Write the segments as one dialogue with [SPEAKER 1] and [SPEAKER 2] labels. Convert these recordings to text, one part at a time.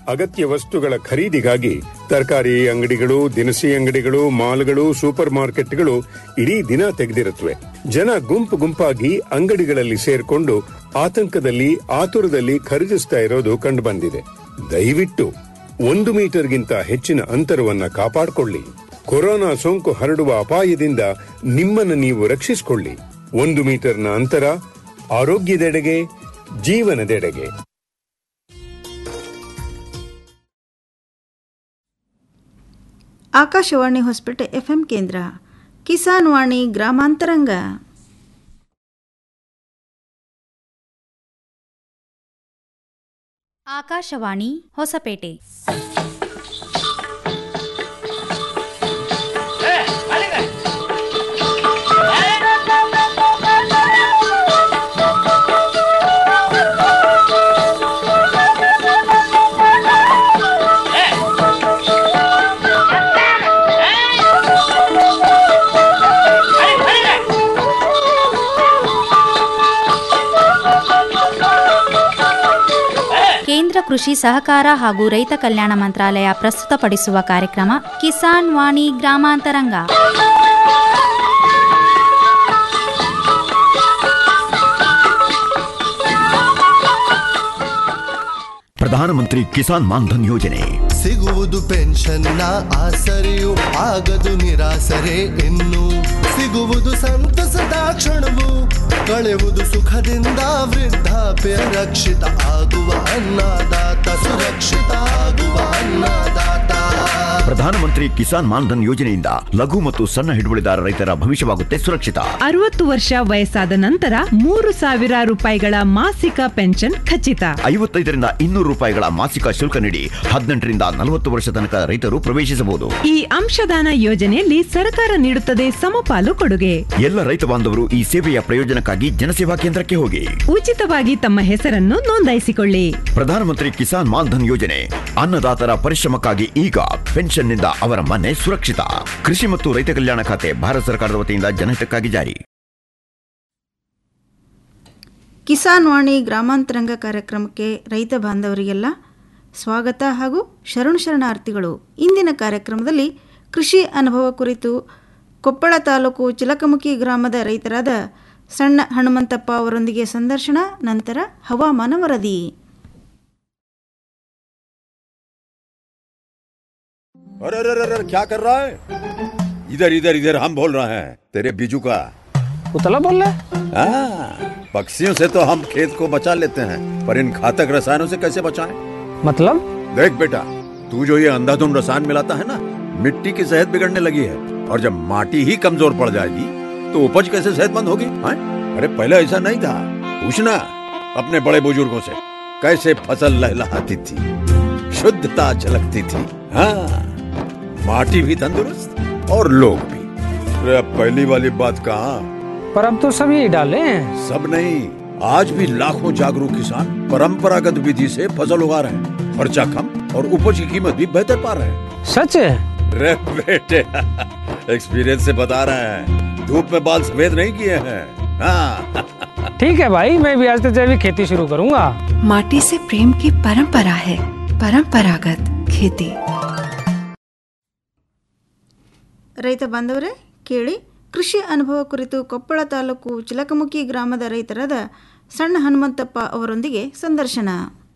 [SPEAKER 1] ಅಗತ್ಯ ವಸ್ತುಗಳ ಖರೀದಿಗಾಗಿ ತರಕಾರಿ ಅಂಗಡಿಗಳು ದಿನಸಿ ಅಂಗಡಿಗಳು ಮಾಲ್ಗಳು ಸೂಪರ್ ಮಾರ್ಕೆಟ್ಗಳು ಇಡೀ ದಿನ ತೆಗೆದಿರುತ್ತವೆ ಜನ ಗುಂಪು ಗುಂಪಾಗಿ ಅಂಗಡಿಗಳಲ್ಲಿ ಸೇರ್ಕೊಂಡು ಆತಂಕದಲ್ಲಿ ಆತುರದಲ್ಲಿ ಖರೀದಿಸ್ತಾ ಇರೋದು ಕಂಡುಬಂದಿದೆ ದಯವಿಟ್ಟು ಒಂದು ಮೀಟರ್ಗಿಂತ ಹೆಚ್ಚಿನ ಅಂತರವನ್ನ ಕಾಪಾಡಿಕೊಳ್ಳಿ ಕೊರೋನಾ ಸೋಂಕು ಹರಡುವ ಅಪಾಯದಿಂದ ನಿಮ್ಮನ್ನು ನೀವು ರಕ್ಷಿಸಿಕೊಳ್ಳಿ ಒಂದು ಮೀಟರ್ನ ಅಂತರ ಆರೋಗ್ಯದೆಡೆಗೆ ಜೀವನದೆಡೆಗೆ
[SPEAKER 2] ಆಕಾಶವಾಣಿ ಹೊಸಪೇಟೆ ಎಫ್ಎಂ ಕೇಂದ್ರ ಕಿಸಾನ್ ವಾಣಿ ಗ್ರಾಮಾಂತರಂಗ
[SPEAKER 3] ಆಕಾಶವಾಣಿ ಹೊಸಪೇಟೆ ಕೇಂದ್ರ ಕೃಷಿ ಸಹಕಾರ ಹಾಗೂ ರೈತ ಕಲ್ಯಾಣ ಮಂತ್ರಾಲಯ ಪ್ರಸ್ತುತಪಡಿಸುವ ಕಾರ್ಯಕ್ರಮ ಕಿಸಾನ್ ವಾಣಿ ಗ್ರಾಮಾಂತರಂಗ
[SPEAKER 4] ಪ್ರಧಾನಮಂತ್ರಿ ಕಿಸಾನ್ ಮಾನ್ಧನ್ ಯೋಜನೆ
[SPEAKER 5] ಸಿಗುವುದು ಪೆನ್ಷನ್ನ ಆಸರೆಯು ಆಗದು ನಿರಾಸರೆ ಇನ್ನು ಸಿಗುವುದು ಸಂತಸದ ಕ್ಷಣವು ಕಳೆವುದು ಸುಖದಿಂದ ವೃದ್ಧಾಪ್ಯ ರಕ್ಷಿತ ಆಗುವ ಅನ್ನದಾತ ಸುರಕ್ಷಿತ ಆಗುವ ಅನ್ನದಾತ
[SPEAKER 4] ಪ್ರಧಾನಮಂತ್ರಿ ಕಿಸಾನ್ ಮಾನ್ಧನ್ ಯೋಜನೆಯಿಂದ ಲಘು ಮತ್ತು ಸಣ್ಣ ಹಿಡುವಳಿದಾರ ರೈತರ ಭವಿಷ್ಯವಾಗುತ್ತೆ ಸುರಕ್ಷಿತ
[SPEAKER 6] ಅರವತ್ತು ವರ್ಷ ವಯಸ್ಸಾದ ನಂತರ ಮೂರು ಸಾವಿರ ರೂಪಾಯಿಗಳ ಮಾಸಿಕ ಪೆನ್ಷನ್ ಖಚಿತ
[SPEAKER 4] ಐವತ್ತೈದರಿಂದ ಇನ್ನೂರು ರೂಪಾಯಿಗಳ ಮಾಸಿಕ ಶುಲ್ಕ ನೀಡಿ ಹದಿನೆಂಟರಿಂದ ನಲವತ್ತು ವರ್ಷ ತನಕ ರೈತರು ಪ್ರವೇಶಿಸಬಹುದು
[SPEAKER 6] ಈ ಅಂಶದಾನ ಯೋಜನೆಯಲ್ಲಿ ಸರ್ಕಾರ ನೀಡುತ್ತದೆ ಸಮಪಾಲು ಕೊಡುಗೆ
[SPEAKER 4] ಎಲ್ಲ ರೈತ ಬಾಂಧವರು ಈ ಸೇವೆಯ ಪ್ರಯೋಜನಕ್ಕಾಗಿ ಜನಸೇವಾ ಕೇಂದ್ರಕ್ಕೆ ಹೋಗಿ
[SPEAKER 6] ಉಚಿತವಾಗಿ ತಮ್ಮ ಹೆಸರನ್ನು ನೋಂದಾಯಿಸಿಕೊಳ್ಳಿ
[SPEAKER 4] ಪ್ರಧಾನಮಂತ್ರಿ ಕಿಸಾನ್ ಮಾನ್ಧನ್ ಯೋಜನೆ ಅನ್ನದಾತರ ಪರಿಶ್ರಮಕ್ಕಾಗಿ ಈಗ ಪೆನ್ಷನ್ನಿಂದ ಅವರ ಮನೆ ಸುರಕ್ಷಿತ ಕೃಷಿ ಮತ್ತು ರೈತ ಕಲ್ಯಾಣ ಖಾತೆ ಭಾರತ ಸರ್ಕಾರದ ವತಿಯಿಂದ ಜನಹಿತಕ್ಕಾಗಿ ಜಾರಿ
[SPEAKER 2] ಕಿಸಾನ್ ವಾಣಿ ಗ್ರಾಮಾಂತರಂಗ ಕಾರ್ಯಕ್ರಮಕ್ಕೆ ರೈತ ಬಾಂಧವರಿಗೆಲ್ಲ ಸ್ವಾಗತ ಹಾಗೂ ಶರಣು ಶರಣಾರ್ಥಿಗಳು ಇಂದಿನ ಕಾರ್ಯಕ್ರಮದಲ್ಲಿ ಕೃಷಿ ಅನುಭವ ಕುರಿತು ಕೊಪ್ಪಳ ತಾಲೂಕು ಚಿಲಕಮುಖಿ ಗ್ರಾಮದ ರೈತರಾದ ಸಣ್ಣ ಹನುಮಂತಪ್ಪ ಅವರೊಂದಿಗೆ ಸಂದರ್ಶನ ನಂತರ ಹವಾಮಾನ ವರದಿ
[SPEAKER 7] अरे अरे अरे अरे, क्या कर रहा है इधर इधर इधर हम बोल रहे हैं तेरे बीजू का
[SPEAKER 8] उतला बोल रहा
[SPEAKER 7] हाँ, पक्षियों से तो हम खेत को बचा लेते हैं पर इन घातक रसायनों से कैसे बचाएं?
[SPEAKER 8] मतलब
[SPEAKER 7] देख बेटा तू जो ये अंधाधुंध रसायन मिलाता है ना मिट्टी की सेहत बिगड़ने लगी है और जब माटी ही कमजोर पड़ जाएगी तो उपज कैसे सेहतमंद होगी हाँ? अरे पहले ऐसा नहीं था पूछना अपने बड़े बुजुर्गों से कैसे फसल लहलहाती थी शुद्धता झलकती थी हाँ माटी भी तंदुरुस्त और लोग भी अरे अब पहली वाली बात कहाँ
[SPEAKER 8] पर अब तो सब यही डाले हैं
[SPEAKER 7] सब नहीं आज भी लाखों जागरूक किसान परंपरागत विधि से फसल उगा रहे हैं खर्चा कम और उपज की कीमत भी बेहतर पा रहे हैं
[SPEAKER 8] सच है
[SPEAKER 7] रे बेटे एक्सपीरियंस से बता रहे हैं धूप में बाल सफेद नहीं किए हैं हाँ
[SPEAKER 8] ठीक है भाई मैं भी आज से जैविक खेती शुरू करूंगा
[SPEAKER 9] माटी से प्रेम की परंपरा है परंपरागत खेती
[SPEAKER 2] ರೈತ ಬಾಂಧವರೇ ಕೇಳಿ ಕೃಷಿ ಅನುಭವ ಕುರಿತು ಕೊಪ್ಪಳ ತಾಲೂಕು ಚಿಲಕಮುಖಿ ಗ್ರಾಮದ ರೈತರಾದ ಸಣ್ಣ ಹನುಮಂತಪ್ಪ ಅವರೊಂದಿಗೆ ಸಂದರ್ಶನ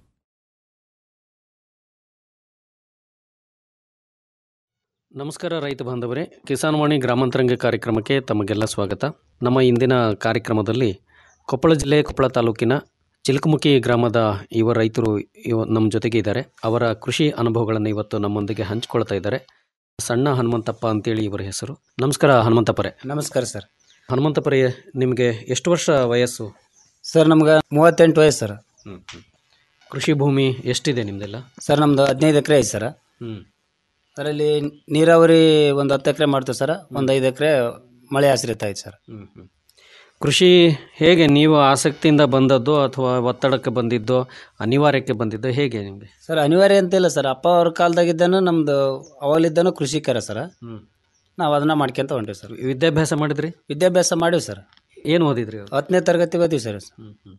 [SPEAKER 10] ನಮಸ್ಕಾರ ರೈತ ಬಾಂಧವರೇ ಕಿಸಾನ್ ವಾಣಿ ಗ್ರಾಮಾಂತರಂಗ ಕಾರ್ಯಕ್ರಮಕ್ಕೆ ತಮಗೆಲ್ಲ ಸ್ವಾಗತ ನಮ್ಮ ಇಂದಿನ ಕಾರ್ಯಕ್ರಮದಲ್ಲಿ ಕೊಪ್ಪಳ ಜಿಲ್ಲೆ ಕೊಪ್ಪಳ ತಾಲೂಕಿನ ಚಿಲಕಮುಖಿ ಗ್ರಾಮದ ಯುವ ರೈತರು ಇವ ನಮ್ಮ ಜೊತೆಗೆ ಇದ್ದಾರೆ ಅವರ ಕೃಷಿ ಅನುಭವಗಳನ್ನು ಇವತ್ತು ನಮ್ಮೊಂದಿಗೆ ಹಂಚಿಕೊಳ್ತಾ ಇದ್ದಾರೆ ಸಣ್ಣ ಹನುಮಂತಪ್ಪ ಅಂತೇಳಿ ಇವರ ಹೆಸರು ನಮಸ್ಕಾರ ಹನುಮಂತಪ್ಪರೇ
[SPEAKER 11] ನಮಸ್ಕಾರ ಸರ್
[SPEAKER 10] ಹನುಮಂತಪ್ಪರೇ ನಿಮಗೆ ಎಷ್ಟು ವರ್ಷ ವಯಸ್ಸು
[SPEAKER 11] ಸರ್ ನಮ್ಗೆ ಮೂವತ್ತೆಂಟು ವಯಸ್ಸು ಸರ್
[SPEAKER 10] ಕೃಷಿ ಭೂಮಿ ಎಷ್ಟಿದೆ ನಿಮ್ಮದೆಲ್ಲ
[SPEAKER 11] ಸರ್ ನಮ್ದು ಹದಿನೈದು ಎಕರೆ ಐತೆ ಸರ್
[SPEAKER 10] ಹ್ಞೂ
[SPEAKER 11] ಅದರಲ್ಲಿ ನೀರಾವರಿ ಒಂದು ಹತ್ತು ಎಕರೆ ಮಾಡ್ತೀವಿ ಸರ್ ಒಂದು ಐದು ಎಕರೆ ಮಳೆ ಆಶ್ರಿತ ಐತೆ ಸರ್
[SPEAKER 10] ಹ್ಞೂ ಹ್ಞೂ ಕೃಷಿ ಹೇಗೆ ನೀವು ಆಸಕ್ತಿಯಿಂದ ಬಂದದ್ದು ಅಥವಾ ಒತ್ತಡಕ್ಕೆ ಬಂದಿದ್ದು ಅನಿವಾರ್ಯಕ್ಕೆ ಬಂದಿದ್ದು ಹೇಗೆ ನಿಮಗೆ
[SPEAKER 11] ಸರ್ ಅನಿವಾರ್ಯ ಅಂತಿಲ್ಲ ಸರ್ ಅಪ್ಪ ಅವ್ರ ಕಾಲದಾಗಿದ್ದಾನು ನಮ್ದು ಅವಾಗಲಿದ್ದಾನು ಕೃಷಿಕರ ಸರ್
[SPEAKER 10] ಹ್ಞೂ
[SPEAKER 11] ನಾವು ಅದನ್ನ ಮಾಡ್ಕೊಂತ ಹೊಂಟೀವಿ ಸರ್
[SPEAKER 10] ವಿದ್ಯಾಭ್ಯಾಸ ಮಾಡಿದ್ರಿ
[SPEAKER 11] ವಿದ್ಯಾಭ್ಯಾಸ ಮಾಡೀವಿ ಸರ್
[SPEAKER 10] ಏನು ಓದಿದ್ರಿ
[SPEAKER 11] ಹತ್ತನೇ ತರಗತಿ ಓದಿವಿ ಸರ್
[SPEAKER 10] ಹ್ಞೂ ಹ್ಞೂ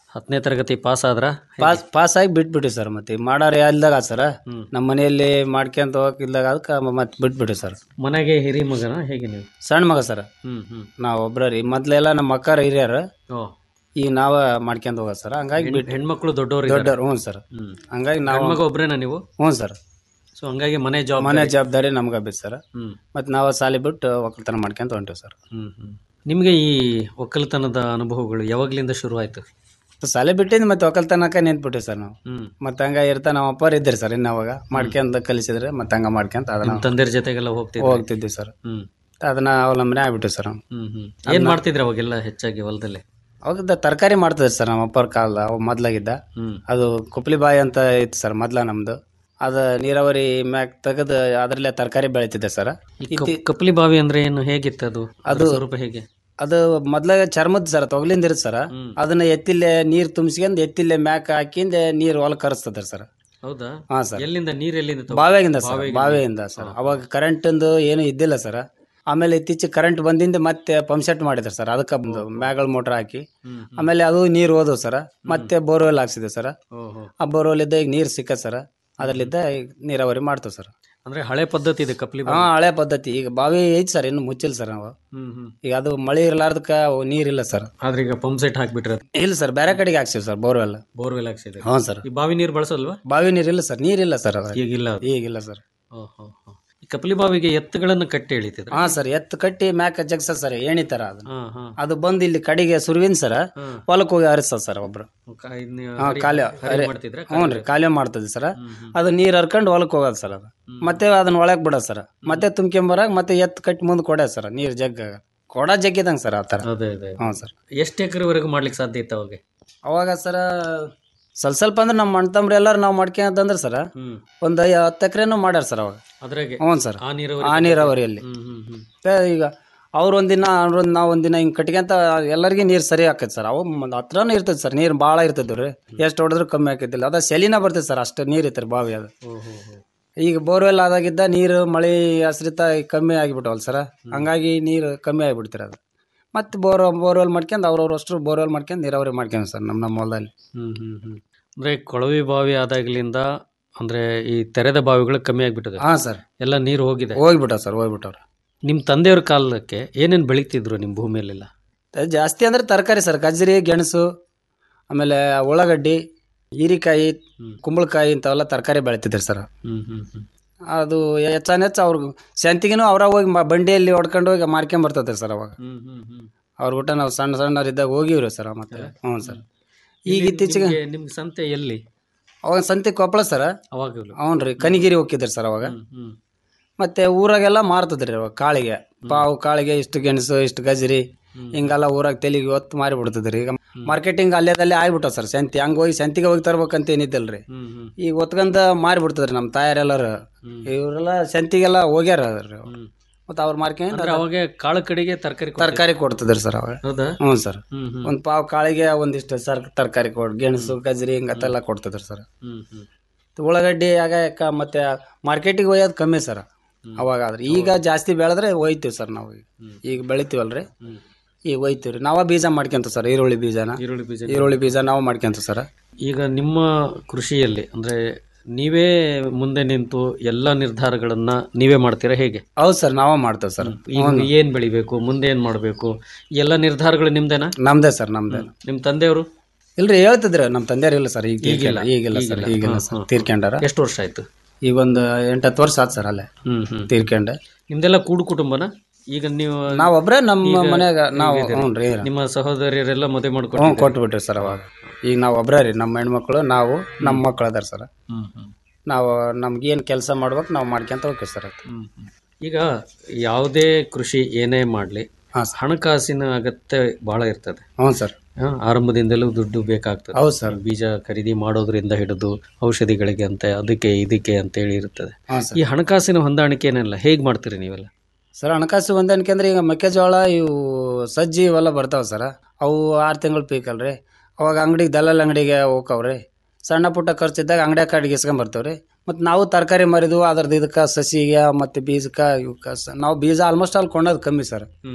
[SPEAKER 10] ಹತ್ತನೇ ತರಗತಿ ಪಾಸ್ ಆದ್ರ
[SPEAKER 11] ಪಾಸ್ ಪಾಸ್ ಆಗಿ ಬಿಟ್ಬಿಟ್ಟು ಸರ್ ಮತ್ತೆ ಮಾಡಾರ ಇಲ್ದಾಗ ಸರ್ ನಮ್ಮ ಮನೆಯಲ್ಲಿ ಮಾಡ್ಕೊಂತ ಹೋಗಕ್ ಇಲ್ದಾಗ ಅದಕ್ಕೆ ಮತ್ತೆ ಬಿಟ್ಬಿಟ್ಟು ಸರ್
[SPEAKER 10] ಮನೆಗೆ ಹಿರಿ ಮಗನ ಹೇಗೆ ನೀವು
[SPEAKER 11] ಸಣ್ಣ ಮಗ ಸರ್
[SPEAKER 10] ಹ್ಮ್ ಹ್ಮ್
[SPEAKER 11] ನಾವು ಒಬ್ರ ರೀ ಮೊದ್ಲೆಲ್ಲ ನಮ್ಮ ಅಕ್ಕಾರ ಹಿರಿಯರ
[SPEAKER 10] ಓ
[SPEAKER 11] ಈಗ ನಾವ ಮಾಡ್ಕೊಂತ ಹೋಗೋದು ಸರ್ ಹಂಗಾಗಿ
[SPEAKER 10] ಹೆಣ್-
[SPEAKER 11] ಬಿಟ್ಟು
[SPEAKER 10] ಹೆಣ್ಮಕ್ಳು ದೊಡ್ಡವರು
[SPEAKER 11] ದೊಡ್ಡವ್ರು ಹ್ಞೂ ಸರ್
[SPEAKER 10] ಹ್ಮ್
[SPEAKER 11] ಹಂಗಾಗಿ ನಾವು
[SPEAKER 10] ಗಂಡ್ಮಗ ಒಬ್ರೇನಾ ನೀವು
[SPEAKER 11] ಹ್ಞೂ ಸರ್
[SPEAKER 10] ಸೊ ಹಂಗಾಗಿ ಮನೆ ಜಾಬ್
[SPEAKER 11] ಮನೆ ಜವಾಬ್ದಾರಿ ನಮ್ಗೆ ಬಿತ್ತು ಸರ್
[SPEAKER 10] ಹ್ಮ್
[SPEAKER 11] ಮತ್ತೆ ನಾವು ಸಾಲಿ ಬಿಟ್ಟು ಒಕ್ಕಲ್ತನ ಮಾಡ್ಕೊಂತ ಹೊಂಟೇವಿ ಸರ್
[SPEAKER 10] ಹ್ಮ್ ಹ್ಮ್ ನಿಮ್ಗೆ ಈ ಒಕ್ಕಲ್ತನದ ಅನುಭವಗಳು ಯಾವಾಗ್ಲಿಂದ ಶುರು ಆಯ್ತು
[SPEAKER 11] ಸಾಲಿ ಬಿಟ್ಟಿದ್ದು ಮತ್ತೆ ಒಕ್ಕಲ್ತನಕ ನಿಂತ್ಬಿಟ್ಟಿವಿ ಸರ್ ನಾವು
[SPEAKER 10] ಹ್ಮ್
[SPEAKER 11] ಮತ್ತೆ ಹಂಗ ಇರ್ತಾ ನಮ್ಮ ಅಪ್ಪಾರು ಇದ್ರಿ ಸರ್ ಇನ್ನು ಅವಾಗ ಮಾಡ್ಕೊಂತ ಕಲಿಸಿದ್ರೆ ಮತ್ತೆ ಹಂಗ ಮಾಡ್ಕೊಂತ
[SPEAKER 10] ನಿಮ್
[SPEAKER 11] ಅದನ್ನ
[SPEAKER 10] ತಂದೆಯರ ಜೊತೆಗೆಲ್ಲ ಹೋಗ್ತಿದ್ರಿ
[SPEAKER 11] ಹೋಗ್ತಿದ್ವಿ ಸರ್
[SPEAKER 10] ಹ್ಮ್
[SPEAKER 11] ಅದನ್ನ ಅವಲಂಬನೆ ಆಗ್ಬಿಟ್ಟು ಸರ್ ನಾವು
[SPEAKER 10] ಹ್ಮ್ ಹ್ಮ್ ಏನ್ ಮಾಡ್ತಿದ್ರಿ ಅವಾಗೆಲ್ಲ ಹೆಚ್ಚಾಗಿ ಹೊಲದಲ್ಲಿ
[SPEAKER 11] ಅವಾಗ ತರಕಾರಿ ಮಾಡ್ತಿದ್ರಿ ಸರ್ ನಮ್ಮ ಅಪ್ಪರ ಕಾಲದ ಅವ್ ಮೊದ್ಲಾಗಿದ್ದ
[SPEAKER 10] ಹ್ಮ್
[SPEAKER 11] ಅದು ಕುಪ್ಲಿ ಬಾಯಿ ಅಂತ ಇತ್ತು ಸರ್ ಮೊದ್ಲ ನಮ್ದು ಅದ ನೀರಾವರಿ ಮ್ಯಾಕ್ ತೆಗೆದು ಅದರಲ್ಲೇ ತರಕಾರಿ ಬೆಳಿತಿದ್ದೆ ಸರ್
[SPEAKER 10] ಈ ಕಪ್- ಕಪ್ಲಿ ಬಾವಿ ಅಂದ್ರೆ ಏನು ಹೇಗಿತ್ತು ಅದು ಅದ್ರ ಸ್ವರೂಪ ಹೇಗೆ
[SPEAKER 11] ಅದು ಮೊದ್ಲ ಚರ್ಮದ್ ಸರ್ ತೊಗಲಿಂದ ಇರುತ್ತೆ ಸರ್ ಅದನ್ನ ಎತ್ತಿಲ್ಲೇ ನೀರ್ ತುಂಬಿಸ್ಕೊಂಡ್ ಎತ್ತಿಲ್ಲೇ ಮ್ಯಾಕ್ ಹಾಕಿಂದ ನೀರ್ ಹೊಲಕ್ ಕರೆಸ್ತದ ಸರ್
[SPEAKER 10] ಹೌದಾ
[SPEAKER 11] ಹಾ ಸರ್
[SPEAKER 10] ಎಲ್ಲಿಂದ ನೀರ್ ಎಲ್ಲಿಂದ ತಗೊ-
[SPEAKER 11] ಬಾವಿಯಾಗಿಂದ ಸರ್
[SPEAKER 10] ಬಾವಿಯಾಗಿಂದ?
[SPEAKER 11] ಬಾವಿಯಿಂದ ಸರ್ ಅವಾಗ ಕರೆಂಟ್ ಏನು ಇದ್ದಿಲ್ಲ ಸರ್ ಆಮೇಲೆ ಇತ್ತೀಚೆಗೆ ಕರೆಂಟ್ ಬಂದಿಂದ ಮತ್ತೆ ಪಂಪ್ ಸೆಟ್ ಮಾಡಿದ್ರು ಸರ್ ಅದಕ್ಕೆ ಬಂದು ಮ್ಯಾಗಳ ಮೋಟರ್ ಹಾಕಿ
[SPEAKER 10] ಹ್ಮ್,
[SPEAKER 11] ಆಮೇಲೆ ಅದು ನೀರು ಹೋದವು ಸರ್ ಮತ್ತೆ ಬೋರ್ವೆಲ್ ಹಾಕ್ಸಿದೆ ಸರ್
[SPEAKER 10] ಓಹೋ
[SPEAKER 11] ಆ ಬೋರ್ವೆಲ್ ಇದ್ದ ಈಗ ನೀರು ಸಿಕ್ಕ ಸರ್ ಅದರಲ್ಲಿದ್ದ ಈಗ ನೀರಾವರಿ ಮಾಡ್ತೇವೆ ಸರ್
[SPEAKER 10] ಅಂದ್ರೆ ಹಳೆ ಪದ್ಧತಿ ಇದೆ ಕಪ್ಲಿ
[SPEAKER 11] ಹಾ
[SPEAKER 10] ಬಾವಿ
[SPEAKER 11] ಹಳೆ ಪದ್ಧತಿ ಈಗ ಬಾವಿ ಐತಿ ಸರ್ ಇನ್ನು ಮುಚ್ಚಿಲ್ಲ ಸರ್ ನಾವು
[SPEAKER 10] ಹ್ಮ್ ಹ್ಮ್
[SPEAKER 11] ಈಗ ಅದು ಮಳೆ ಇರ್ಲಾರ್ದಕ್ಕ ಅವು ನೀರಿಲ್ಲ ಸರ್
[SPEAKER 10] ಆದ್ರೆ ಈಗ ಪಂಪ್ ಸೆಟ್ ಹಾಕ್ಬಿಟ್ರೆ
[SPEAKER 11] ಇಲ್ಲ ಸರ್ ಬೇರೆ ಕಡೆಗೆ ಹಾಕ್ಸಿವಿ ಸರ್ ಬೋರ್ವೆಲ್
[SPEAKER 10] ಬೋರ್ವೆಲ್ ಹಾಕ್ಸಿದ್ರೆ
[SPEAKER 11] ಹ್ಞೂ ಸರ್
[SPEAKER 10] ಈ ಬಾವಿ ನೀರು ಬಳಸಲ್ವಾ
[SPEAKER 11] ಬಾವಿ ನೀರಿಲ್ಲ ಸರ್ ನೀರಿಲ್ಲ ಸರ್ ಅದ
[SPEAKER 10] ಈಗಿಲ್ಲ ಅದು.
[SPEAKER 11] ಈಗಿಲ್ಲ ಸರ್
[SPEAKER 10] ಓಹೋ ಹೋ. ಈ ಕಪ್ಲಿ ಬಾವಿಗೆ ಎತ್ತುಗಳನ್ನ ಕಟ್ಟಿ ಎಳಿತಿದ್ರು
[SPEAKER 11] ಹಾ ಸರ್ ಎತ್ತು ಕಟ್ಟಿ ಮ್ಯಾಕ ಜಗ್ಸ ಸರ್ ಏಣಿ ತರ ಅದು
[SPEAKER 10] ಹಾ ಹಾ
[SPEAKER 11] ಅದು ಬಂದು ಇಲ್ಲಿ ಕಡೆಗೆ ಸುರುವಿನ ಸರ್
[SPEAKER 10] ಹ್ಮ್.
[SPEAKER 11] ಹೊಲಕ್ಕೆ ಹೋಗಿ ಹರಿಸ್ತದ ಸರ್ ಒಬ್ರು
[SPEAKER 10] ಕ- ಇದ್ನ
[SPEAKER 11] ಹಾ
[SPEAKER 10] ಹರಿ-
[SPEAKER 11] ಕಾಲೇ
[SPEAKER 10] ಹರಿ ಮಾಡ್ತಿದ್ರ
[SPEAKER 11] ಹ್ಞೂ ರೀ ಕಾಲೇ ಮಾಡ್ತದೆ ಸರ್ ಅದು ನೀರ್ ಹರ್ಕೊಂಡು ಹೊಲಕ್ಕೆ ಹೋಗೋದು ಸರ್ ಅದು ಮತ್ತೆ ಅದನ್ನ ಒಳಗೆ ಬಿಡೋದು ಸರ್ ಮತ್ತೆ ತುಂಬ್ಕೊಂಬರಾಗ ಮತ್ತೆ ಎತ್ತು ಕಟ್ಟಿ ಮುಂದೆ ಕೊಡೋದು ಸರ್ ನೀರ್ ಜಗ್ಗ ಕೊಡ ಜಗ್ಗಿದಂಗೆ ಸರ್ ಆ ಥರ
[SPEAKER 10] ಅದೇ ಅದೇ
[SPEAKER 11] ಹ್ಞೂ ಸರ್
[SPEAKER 10] ಎಷ್ಟು ಎಕರೆವರೆಗೂ ಮಾಡ್ಲಿಕ್ಕೆ ಸಾಧ್ಯ ಇತ್ತು ಅವಾಗ
[SPEAKER 11] ಅವಾಗ ಸರ ಸ್ವಲ್ಪ ಸ್ವಲ್ಪ ಅಂದ್ರೆ ನಮ್ಮ ಅಣ್ಣ ತಮ್ರು ಎಲ್ಲಾರು ನಾವು ಮಾಡ್ಕೊಂತಂದ್ರೆ ಸರ್
[SPEAKER 10] ಹ್ಮ್
[SPEAKER 11] ಒಂದು ಹತ್ತು ಎಕರೆನೂ ಮಾಡ್ಯಾರ ಸರ್ ಅವಾಗ
[SPEAKER 10] ಅದ್ರಾಗೆ
[SPEAKER 11] ಹ್ಞೂ ಸರ್
[SPEAKER 10] ಆ ನೀರಾವರಿ
[SPEAKER 11] ಆ ನೀರಾವರಿಯಲ್ಲಿ
[SPEAKER 10] ಹ್ಮ್ ಹ್ಮ್ ಹ್ಮ್
[SPEAKER 11] ಮತ್ತೆ ಈಗ ಅವ್ರು ಒಂದಿನ ಅವ್ರೊಂದು ನಾವು ಒಂದಿನ ಹಿಂಗೆ ಕಟ್ಕೊಂತ ಎಲ್ಲರಿಗೂ ನೀರು ಸರಿ ಆಕೈತೆ ಸರ್ ಅವು ಮ- ಹತ್ರನೂ ಇರ್ತದೆ ಸರ್ ನೀರು ಭಾಳ ಇರ್ತದೆ ರೀ ಎಷ್ಟು ಹೊಡೆದ್ರು ಕಮ್ಮಿ ಆಕೈತಿಲ್ಲ ಅದ ಸೆಲಿನ ಬರ್ತದೆ ಸರ್ ಅಷ್ಟು ನೀರು ಇರ್ತಾರೆ ಬಾವಿ ಅದು
[SPEAKER 10] ಓಹೋ ಹೋ.
[SPEAKER 11] ಈಗ ಬೋರ್ವೆಲ್ ಆದಾಗಿದ್ದ ನೀರು ಮಳೆ ಆಶ್ರಿತ ಕಮ್ಮಿ ಆಗಿಬಿಟ್ಟವಲ್ಲ ಸರ್ ಹಂಗಾಗಿ ನೀರು ಕಮ್ಮಿ ಆಗಿಬಿಡ್ತಾರೆ ಅದು ಮತ್ತೆ ಬೋರ್ ಬೋರ್ವೆಲ್ ಮಾಡ್ಕೊಂಡು ಅವ್ರವ್ರು ಅಷ್ಟು ಬೋರ್ವೆಲ್ ಮಾಡ್ಕೊಂಡು ನೀರಾವರಿ ಮಾಡ್ಕೊಂಡು ಸರ್ ನಮ್ಮ ನಮ್ಮ ಹೊಲದಲ್ಲಿ
[SPEAKER 10] ಹ್ಮ್ ಹ್ಮ್ ಹ್ಮ್ ಅಂದ್ರೆ ಕೊಳವೆ ಬಾವಿ ಆದಾಗ್ಲಿಂದ ಅಂದ್ರೆ ಈ ತೆರೆದ ಬಾವಿಗಳು ಕಮ್ಮಿ ಆಗ್ಬಿಟ್ಟದೆ
[SPEAKER 11] ಹಾಂ ಸರ್
[SPEAKER 10] ಎಲ್ಲ ನೀರು ಹೋಗಿದೆ
[SPEAKER 11] ಹೋಗ್ಬಿಟ್ಟವ ಸರ್ ಹೋಗ್ಬಿಟ್ಟವ್ರು
[SPEAKER 10] ನಿಮ್ ತಂದೆಯವ್ರ ಕಾಲಕ್ಕೆ ಏನೇನ್ ಬೆಳಿತಿದ್ರು ನಿಮ್ ಭೂಮಿಯಲ್ಲೆಲ್ಲ
[SPEAKER 11] ಅದು ಜಾಸ್ತಿ ಅಂದ್ರೆ ತರಕಾರಿ ಸರ್ ಗಜ್ರಿ ಗೆಣಸು ಆಮೇಲೆ ಉಳ್ಳಾಗಡ್ಡಿ ಹೀರಿಕಾಯಿ ಕುಂಬಳಕಾಯಿ ಇಂಥವೆಲ್ಲ ತರಕಾರಿ ಬೆಳಿತಿದ್ರು ಸರ್
[SPEAKER 10] ಹ್ಮ್ ಹ್ಮ್ ಹ್ಮ್
[SPEAKER 11] ಅದು ಹೆಚ್ಚಾನ ಹೆಚ್ಚು ಅವ್ರಿಗೆ ಸಂತಿಗೆನೂ ಅವ್ರ ಹೋಗಿ ಮ- ಬಂಡಿಯಲ್ಲಿ ಹೊಡ್ಕೊಂಡು ಹೋಗಿ ಮಾರ್ಕೊಂಡ್ ಬರ್ತದೆ ಸರ್ ಅವಾಗ
[SPEAKER 10] ಹ್ಮ್ ಹ್ಮ್ ಹ್ಮ್
[SPEAKER 11] ಅವ್ರ ಊಟ ನಾವು ಸಣ್ಣ ಸಣ್ಣರಿದ್ದಾಗ ಹೋಗಿವ್ರಿ ಸರ್ ಮತ್ತೆ ಹ್ಞೂ ಸರ್ ಈಗ
[SPEAKER 10] ಇಲ್ಲಿ
[SPEAKER 11] ಇತ್ತೀಚೆಗೆ
[SPEAKER 10] ನಿಮ್ಗೆ- ನಿಮ್ಗೆ ಸಂತೆ ಎಲ್ಲಿ
[SPEAKER 11] ಅವಾಗ ಸಂತೆ ಕೊಪ್ಪಳ ಸರ್
[SPEAKER 10] ಅವಾಗಲೂ
[SPEAKER 11] ಹ್ಞೂ ರೀ ಕನಿಗಿರಿ ಹೋಗಿದ್ರಿ ಸರ್ ಅವಾಗ
[SPEAKER 10] ಹ್ಮ್
[SPEAKER 11] ಮತ್ತೆ ಊರಾಗೆಲ್ಲ ಮಾರ್ತದ್ರಿ ಅವಾಗ ಕಾಳಿಗೆ ಪಾವು ಕಾಳಿಗೆ ಇಷ್ಟು ಗೆಣಸು ಇಷ್ಟು ಗಜ್ರಿ ಹಿಂಗೆಲ್ಲ ಊರಾಗ ತೆಲಿಗೆ ಹೊತ್ತು ಮಾರಿ ಬಿಡ್ತದ್ರಿ ಈಗ ಮಾರ್ಕೆಟಿಂಗ್ ಅಲ್ಲೇದಲ್ಲೇ ಆಗ್ಬಿಟ್ಟ ಸರ್ ಸಂತಿ ಹಂಗ ಹೋಗಿ ಸಂತಿಗೆ ಹೋಗಿ ತರ್ಬೇಕಂತ ಏನಿದ್ದಲ್ರಿ
[SPEAKER 10] ಹ್ಮ್ ಹ್ಮ್
[SPEAKER 11] ಈಗ ಹೊತ್ಕಂತ ಮಾರಿ ಬಿಡ್ತದ್ರಿ ನಮ್ಮ ತಾಯರೆಲ್ಲರು ಇವರೆಲ್ಲ ಸಂತಿಗೆಲ್ಲ ಹೋಗ್ಯಾರ ರೀ ಮತ್ತೆ ಅವ್ರು ಮಾರ್ಕೊಂಡು
[SPEAKER 10] ಅಂದ್ರೆ ಅವಾಗ ಕಾಳು ಕಡೆಗೆ ತರಕಾರಿ
[SPEAKER 11] ತರಕಾರಿ ಕೊಡ್ತದ್ರಿ ಸರ್ ಅವಾಗ
[SPEAKER 10] ಹೌದಾ
[SPEAKER 11] ಹ್ಞೂ ಸರ್
[SPEAKER 10] ಹ್ಮ್ ಹ್ಮ್
[SPEAKER 11] ಒಂದ್ ಪಾವ್ ಕಾಳಿಗೆ ಒಂದಿಷ್ಟು ಸರ್ ತರಕಾರಿ ಕೊಡ್ ಗೆಣಸು ಗಜ್ರಿ ಹಿಂಗತ್ತೆಲ್ಲ ಕೊಡ್ತದ್ರಿ ಸರ್
[SPEAKER 10] ಹ್ಮ್ ಹ್ಮ್
[SPEAKER 11] ಉಳ್ಳಾಗಡ್ಡಿ ಆಗ ಯಾಕ ಮತ್ತೆ ಮಾರ್ಕೆಟಿಗೆ ಒಯ್ಯೋದು ಕಮ್ಮಿ ಸರ್ ಅವಾಗ ಆದ್ರೆ ಈಗ ಜಾಸ್ತಿ ಬೆಳೆದ್ರೆ ಒಯ್ತೀವಿ ಸರ್ ನಾವು ಈಗ. ಈಗ ಬೆಳಿತೀವಲ್ರಿ ಈಗ ಒಯ್ತೀವಿ ರೀ ನಾವ ಬೀಜ ಮಾಡ್ಕೊಂತ ಸರ್ ಈರುಳ್ಳಿ ಬೀಜನ
[SPEAKER 10] ಈರುಳ್ಳಿ ಬೀಜ
[SPEAKER 11] ಈರುಳ್ಳಿ ಬೀಜ ನಾವು ಮಾಡ್ಕೊಂತ ಸರ್
[SPEAKER 10] ಈಗ ನಿಮ್ಮ ಕೃಷಿಯಲ್ಲಿ ಅಂದ್ರೆ ನೀವೇ ಮುಂದೆ ನಿಂತು ಎಲ್ಲ ನಿರ್ಧಾರಗಳನ್ನ ನೀವೇ ಮಾಡ್ತೀರಾ ಹೇಗೆ
[SPEAKER 11] ಹೌದು ಸರ್ ನಾವ ಮಾಡ್ತೇವೆ ಸರ್
[SPEAKER 10] ಈಗ ಏನ್ ಬೆಳಿಬೇಕು ಮುಂದೆ ಏನ್ ಮಾಡ್ಬೇಕು ಎಲ್ಲ ನಿರ್ಧಾರಗಳು ನಿಮ್ದೇನಾ
[SPEAKER 11] ನಮ್ದೇ ಸರ್ ನಮ್ದೇ
[SPEAKER 10] ನಿಮ್ ತಂದೆಯವರು
[SPEAKER 11] ಇಲ್ರಿ ಹೇಳ್ತಿದ್ರು ನಮ್ಮ ತಂದೆಯವ್ರು ಇಲ್ಲ ಸರ್ ಈಗ
[SPEAKER 10] ಈಗಿಲ್ಲ,
[SPEAKER 11] ತೀರ್ಕೊಂಡ- ಈಗಿಲ್ಲ ಸರ್
[SPEAKER 10] ಈಗಿಲ್ಲ.
[SPEAKER 11] ಈಗಿಲ್ಲ
[SPEAKER 10] ಹಾ,
[SPEAKER 11] ಸರ್
[SPEAKER 10] ಹಾ.
[SPEAKER 11] ತೀರ್ಕೊಂಡಾರ
[SPEAKER 10] ಎಷ್ಟು ವರ್ಷ ಆಯ್ತು
[SPEAKER 11] ಈಗ ಒಂದು ಎಂಟತ್ತು ವರ್ಷ ಆತ್ ಸರ್ ಅಲ್ಲೇ
[SPEAKER 10] ಹ್ಮ್ ಹ್ಮ್
[SPEAKER 11] ತೀರ್ಕೊಂಡೆ
[SPEAKER 10] ನಿಮ್ದೆಲ್ಲ ಕೂಡು ಕುಟುಂಬನ ಈಗ ನೀವು
[SPEAKER 11] ನಾವ್ ಒಬ್ರೇ ನಮ್ಮ
[SPEAKER 10] ಈಗ
[SPEAKER 11] ಮನ್ಯಾಗ ನಾವು
[SPEAKER 10] ಹೇಗಿದ್ದೀರಿ?
[SPEAKER 11] ಹ್ಞೂ ರೀ
[SPEAKER 10] ನಿಮ್ಮ ಸಹೋದರಿಯರೆಲ್ಲ ಮದುವೆ
[SPEAKER 11] ಹ್ಞೂ
[SPEAKER 10] ಮಾಡ್ಕೊಂಡು
[SPEAKER 11] ಕೊಟ್ಬಿಟ್ರಿ ಸರ್ ಅವಾಗ ಈಗ ನಾವು ಒಬ್ರೇ ರೀ ನಮ್ಮ ಹೆಣ್ಮಕ್ಳು ನಾವು ನಮ್ಮ ಮಕ್ಳು ಅದಾರ ಸರ್
[SPEAKER 10] ಹ್ಮ್ ಹ್ಮ್
[SPEAKER 11] ನಾವು ನಮ್ಗೇನು ಕೆಲಸ ಮಾಡ್ಬೇಕು ನಾವು ಮಾಡ್ಕೊಂತ ಹೋಗ್ತೀವಿ ಸರ್ ಅದು
[SPEAKER 10] ಹ್ಮ್ ಹ್ಮ್. ಈಗ ಯಾವುದೇ ಕೃಷಿ ಏನೇ ಮಾಡಲಿ
[SPEAKER 11] ಹಾಂ
[SPEAKER 10] ಹಣಕಾಸಿನ ಅಗತ್ಯ ಬಹಳ ಇರ್ತದೆ
[SPEAKER 11] ಹ್ಞೂ ಸರ್
[SPEAKER 10] ಆ, ಆರಂಭದಿಂದಲೂ ದುಡ್ಡು ಬೇಕಾಗ್ತದೆ
[SPEAKER 11] ಹೌದು ಸರ್
[SPEAKER 10] ಬೀಜ ಖರೀದಿ ಮಾಡೋದ್ರಿಂದ ಹಿಡಿದು ಔಷಧಿಗಳಿಗೆ ಅಂತ ಅದಕ್ಕೆ ಇದಕ್ಕೆ ಅಂತೇಳಿ ಇರ್ತದೆ
[SPEAKER 11] ಹಾಂ ಸರ್
[SPEAKER 10] ಈ ಹಣಕಾಸಿನ ಹೊಂದಾಣಿಕೆನೆಲ್ಲ ಹೇಗೆ ಮಾಡ್ತೀರಿ ನೀವೆಲ್ಲ
[SPEAKER 11] ಸರ್ ಹಣಕಾಸು ಹೊಂದಾಣಿಕೆ ಅಂದ್ರೆ ಈಗ ಮೆಕ್ಕೆಜೋಳ ಇವು ಸಜ್ಜಿ ಇವೆಲ್ಲ ಬರ್ತಾವೆ ಸರ್ ಅವು ಆರು ತಿಂಗಳು ಪೀಕ್ ಅಲ್ರಿ ಅವಾಗ ಅಂಗಡಿಗೆ ದಲ್ಲಾಳ ಅಂಗಡಿಗೆ ಹೋಗ್ತಾವ್ರಿ ಸಣ್ಣ ಪುಟ್ಟ ಖರ್ಚಿದ್ದಾಗ ಅಂಗಡಿ ಕಾಡಿಗೆ ಇಸ್ಕೊಂಡ್ ಬರ್ತಾವ್ರಿ ಮತ್ತು ನಾವು ತರಕಾರಿ ಮರಿದು ಅದ್ರದ್ದು ಇದಕ್ಕೆ ಸಸಿಗೆ ಮತ್ತು ಬೀಜಕ್ಕೆ ಇವಕ್ಕೆ ಸ- ನಾವು ಬೀಜ ಆಲ್ಮೋಸ್ಟ್ ಅಲ್ಲಿ ಕೊಂಡೋದು ಕಮ್ಮಿ ಸರ್
[SPEAKER 10] ಹ್ಮ್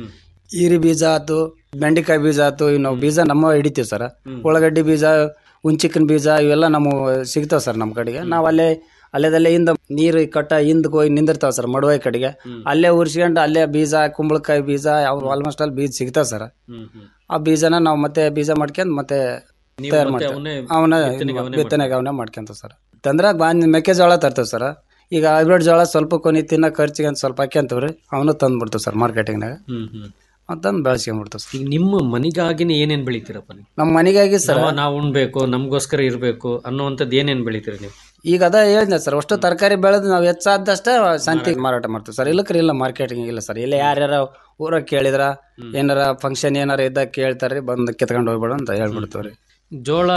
[SPEAKER 11] ಈರಿ ಬೀಜ ಆತು ಬೆಂಡೆಕಾಯಿ ಬೀಜ ಆತು ಇವು ನಾವು ಬೀಜ ನಮ್ಮ ಹಿಡಿತೀವಿ ಸರ್ ಉಳ್ಳಾಗಡ್ಡಿ ಬೀಜ ಹುಂಚಿಕನ್ ಬೀಜ ಇವೆಲ್ಲ ನಮ್ಮ ಸಿಗ್ತಾವ ಸರ್ ನಮ್ಮ ಕಡೆಗೆ ನಾವು ಅಲ್ಲೇ ಅಲ್ಲೇದಲ್ಲೇ ಹಿಂದ ನೀರು ಕಟ್ಟ ಹಿಂದಕ್ಕೆ ಹೋಗಿ ನಿಂದಿರ್ತಾವ ಸರ್ ಮಡುವಾಯಿ ಕಡೆಗೆ ಅಲ್ಲೇ ಉರ್ಸ್ಕೊಂಡು ಅಲ್ಲೇ ಬೀಜ ಕುಂಬಳಕಾಯಿ ಬೀಜ ಅವು ಆಲ್ಮೋಸ್ಟ್ ಅಲ್ಲಿ ಬೀಜ ಸಿಗ್ತಾವ ಸರ್ ಆ ಬೀಜನ ನಾವು ಮತ್ತೆ ಬೀಜ ಮಾಡ್ಕೊಂಡ್ ಮತ್ತೆ
[SPEAKER 10] ನೀವು
[SPEAKER 11] ತಯಾರು
[SPEAKER 10] ಮತ್ತೆ
[SPEAKER 11] ಮಾಡ್ತೇವೆ
[SPEAKER 10] ಅವನ್ನೇ
[SPEAKER 11] ಅವನ್ನ
[SPEAKER 10] ಬಿತ್ತನೆಗೆ ಅವನ್ನೇ
[SPEAKER 11] ಬಿತ್ತನೆಗೆ ಅವನ್ನ ಮಾಡ್ಕೊಂತ ಸರ್ ತಂದ್ರ ಬಾಂದ್ ಮೆಕ್ಕೆಜೋಳ ತರ್ತೇವೆ ಸರ್ ಈಗ ಹೈಬ್ರಿಡ್ ಜೋಳ ಸ್ವಲ್ಪ ಕೊನಿ ತಿನ್ನ ಖರ್ಚಿಗೆ ಅಂತ ಸ್ವಲ್ಪ ಹಾಕ್ಯಂತವ್ರಿ ಅವನು ತಂದ್ಬಿಡ್ತೇವೆ ಸರ್ ಮಾರ್ಕೆಟಿಂಗ್ನಾಗ
[SPEAKER 10] ಹ್ಮ್ ಹ್ಮ್
[SPEAKER 11] ತಂದು ಬೆಳೆಸ್ಕೊಂಡ್ಬಿಡ್ತೇವೆ ಸರ್
[SPEAKER 10] ಈಗ ನಿಮ್ಮ ಮನಿಗಾಗಿನೇ ಏನೇನ್ ಬೆಳಿತೀರಪ್ಪ ನೀವು
[SPEAKER 11] ನಮ್ಮ ಮನೆಗಾಗಿ ಸರ್
[SPEAKER 10] ನಾವು- ನಾವು ಉಣ್ಬೇಕು ನಮಗೋಸ್ಕರ ಇರಬೇಕು ಅನ್ನುವಂಥದ್ದು ಏನೇನ್ ಬೆಳಿತೀರಿ ನೀವು
[SPEAKER 11] ಈಗ ಅದ ಹೇಳಿದ್ನ ಸರ್ ಅಷ್ಟು ತರಕಾರಿ ಬೆಳೆದು ನಾವು ಹೆಚ್ಚಾದಷ್ಟೇ ಸಂತಿ ಮಾರಾಟ ಮಾಡ್ತೀವಿ ಸರ್ ಇಲ್ಲಕ್ರಿ ಇಲ್ಲ ಮಾರ್ಕೆಟಿಂಗ್ ಇಲ್ಲ ಸರ್ ಇಲ್ಲ ಯಾರ್ಯಾರ ಊರಾಗ ಕೇಳಿದ್ರ ಏನಾರ ಫಂಕ್ಷನ್ ಏನಾರ ಇದ್ದಾಗ ಕೇಳ್ತಾರ್ರಿ ಬಂದು ಕಿತ್ಕೊಂಡು ಹೋಗ್ಬೇಡ ಅಂತ ಹೇಳ್ಬಿಡ್ತೀವ್ರಿ
[SPEAKER 10] ಜೋಳ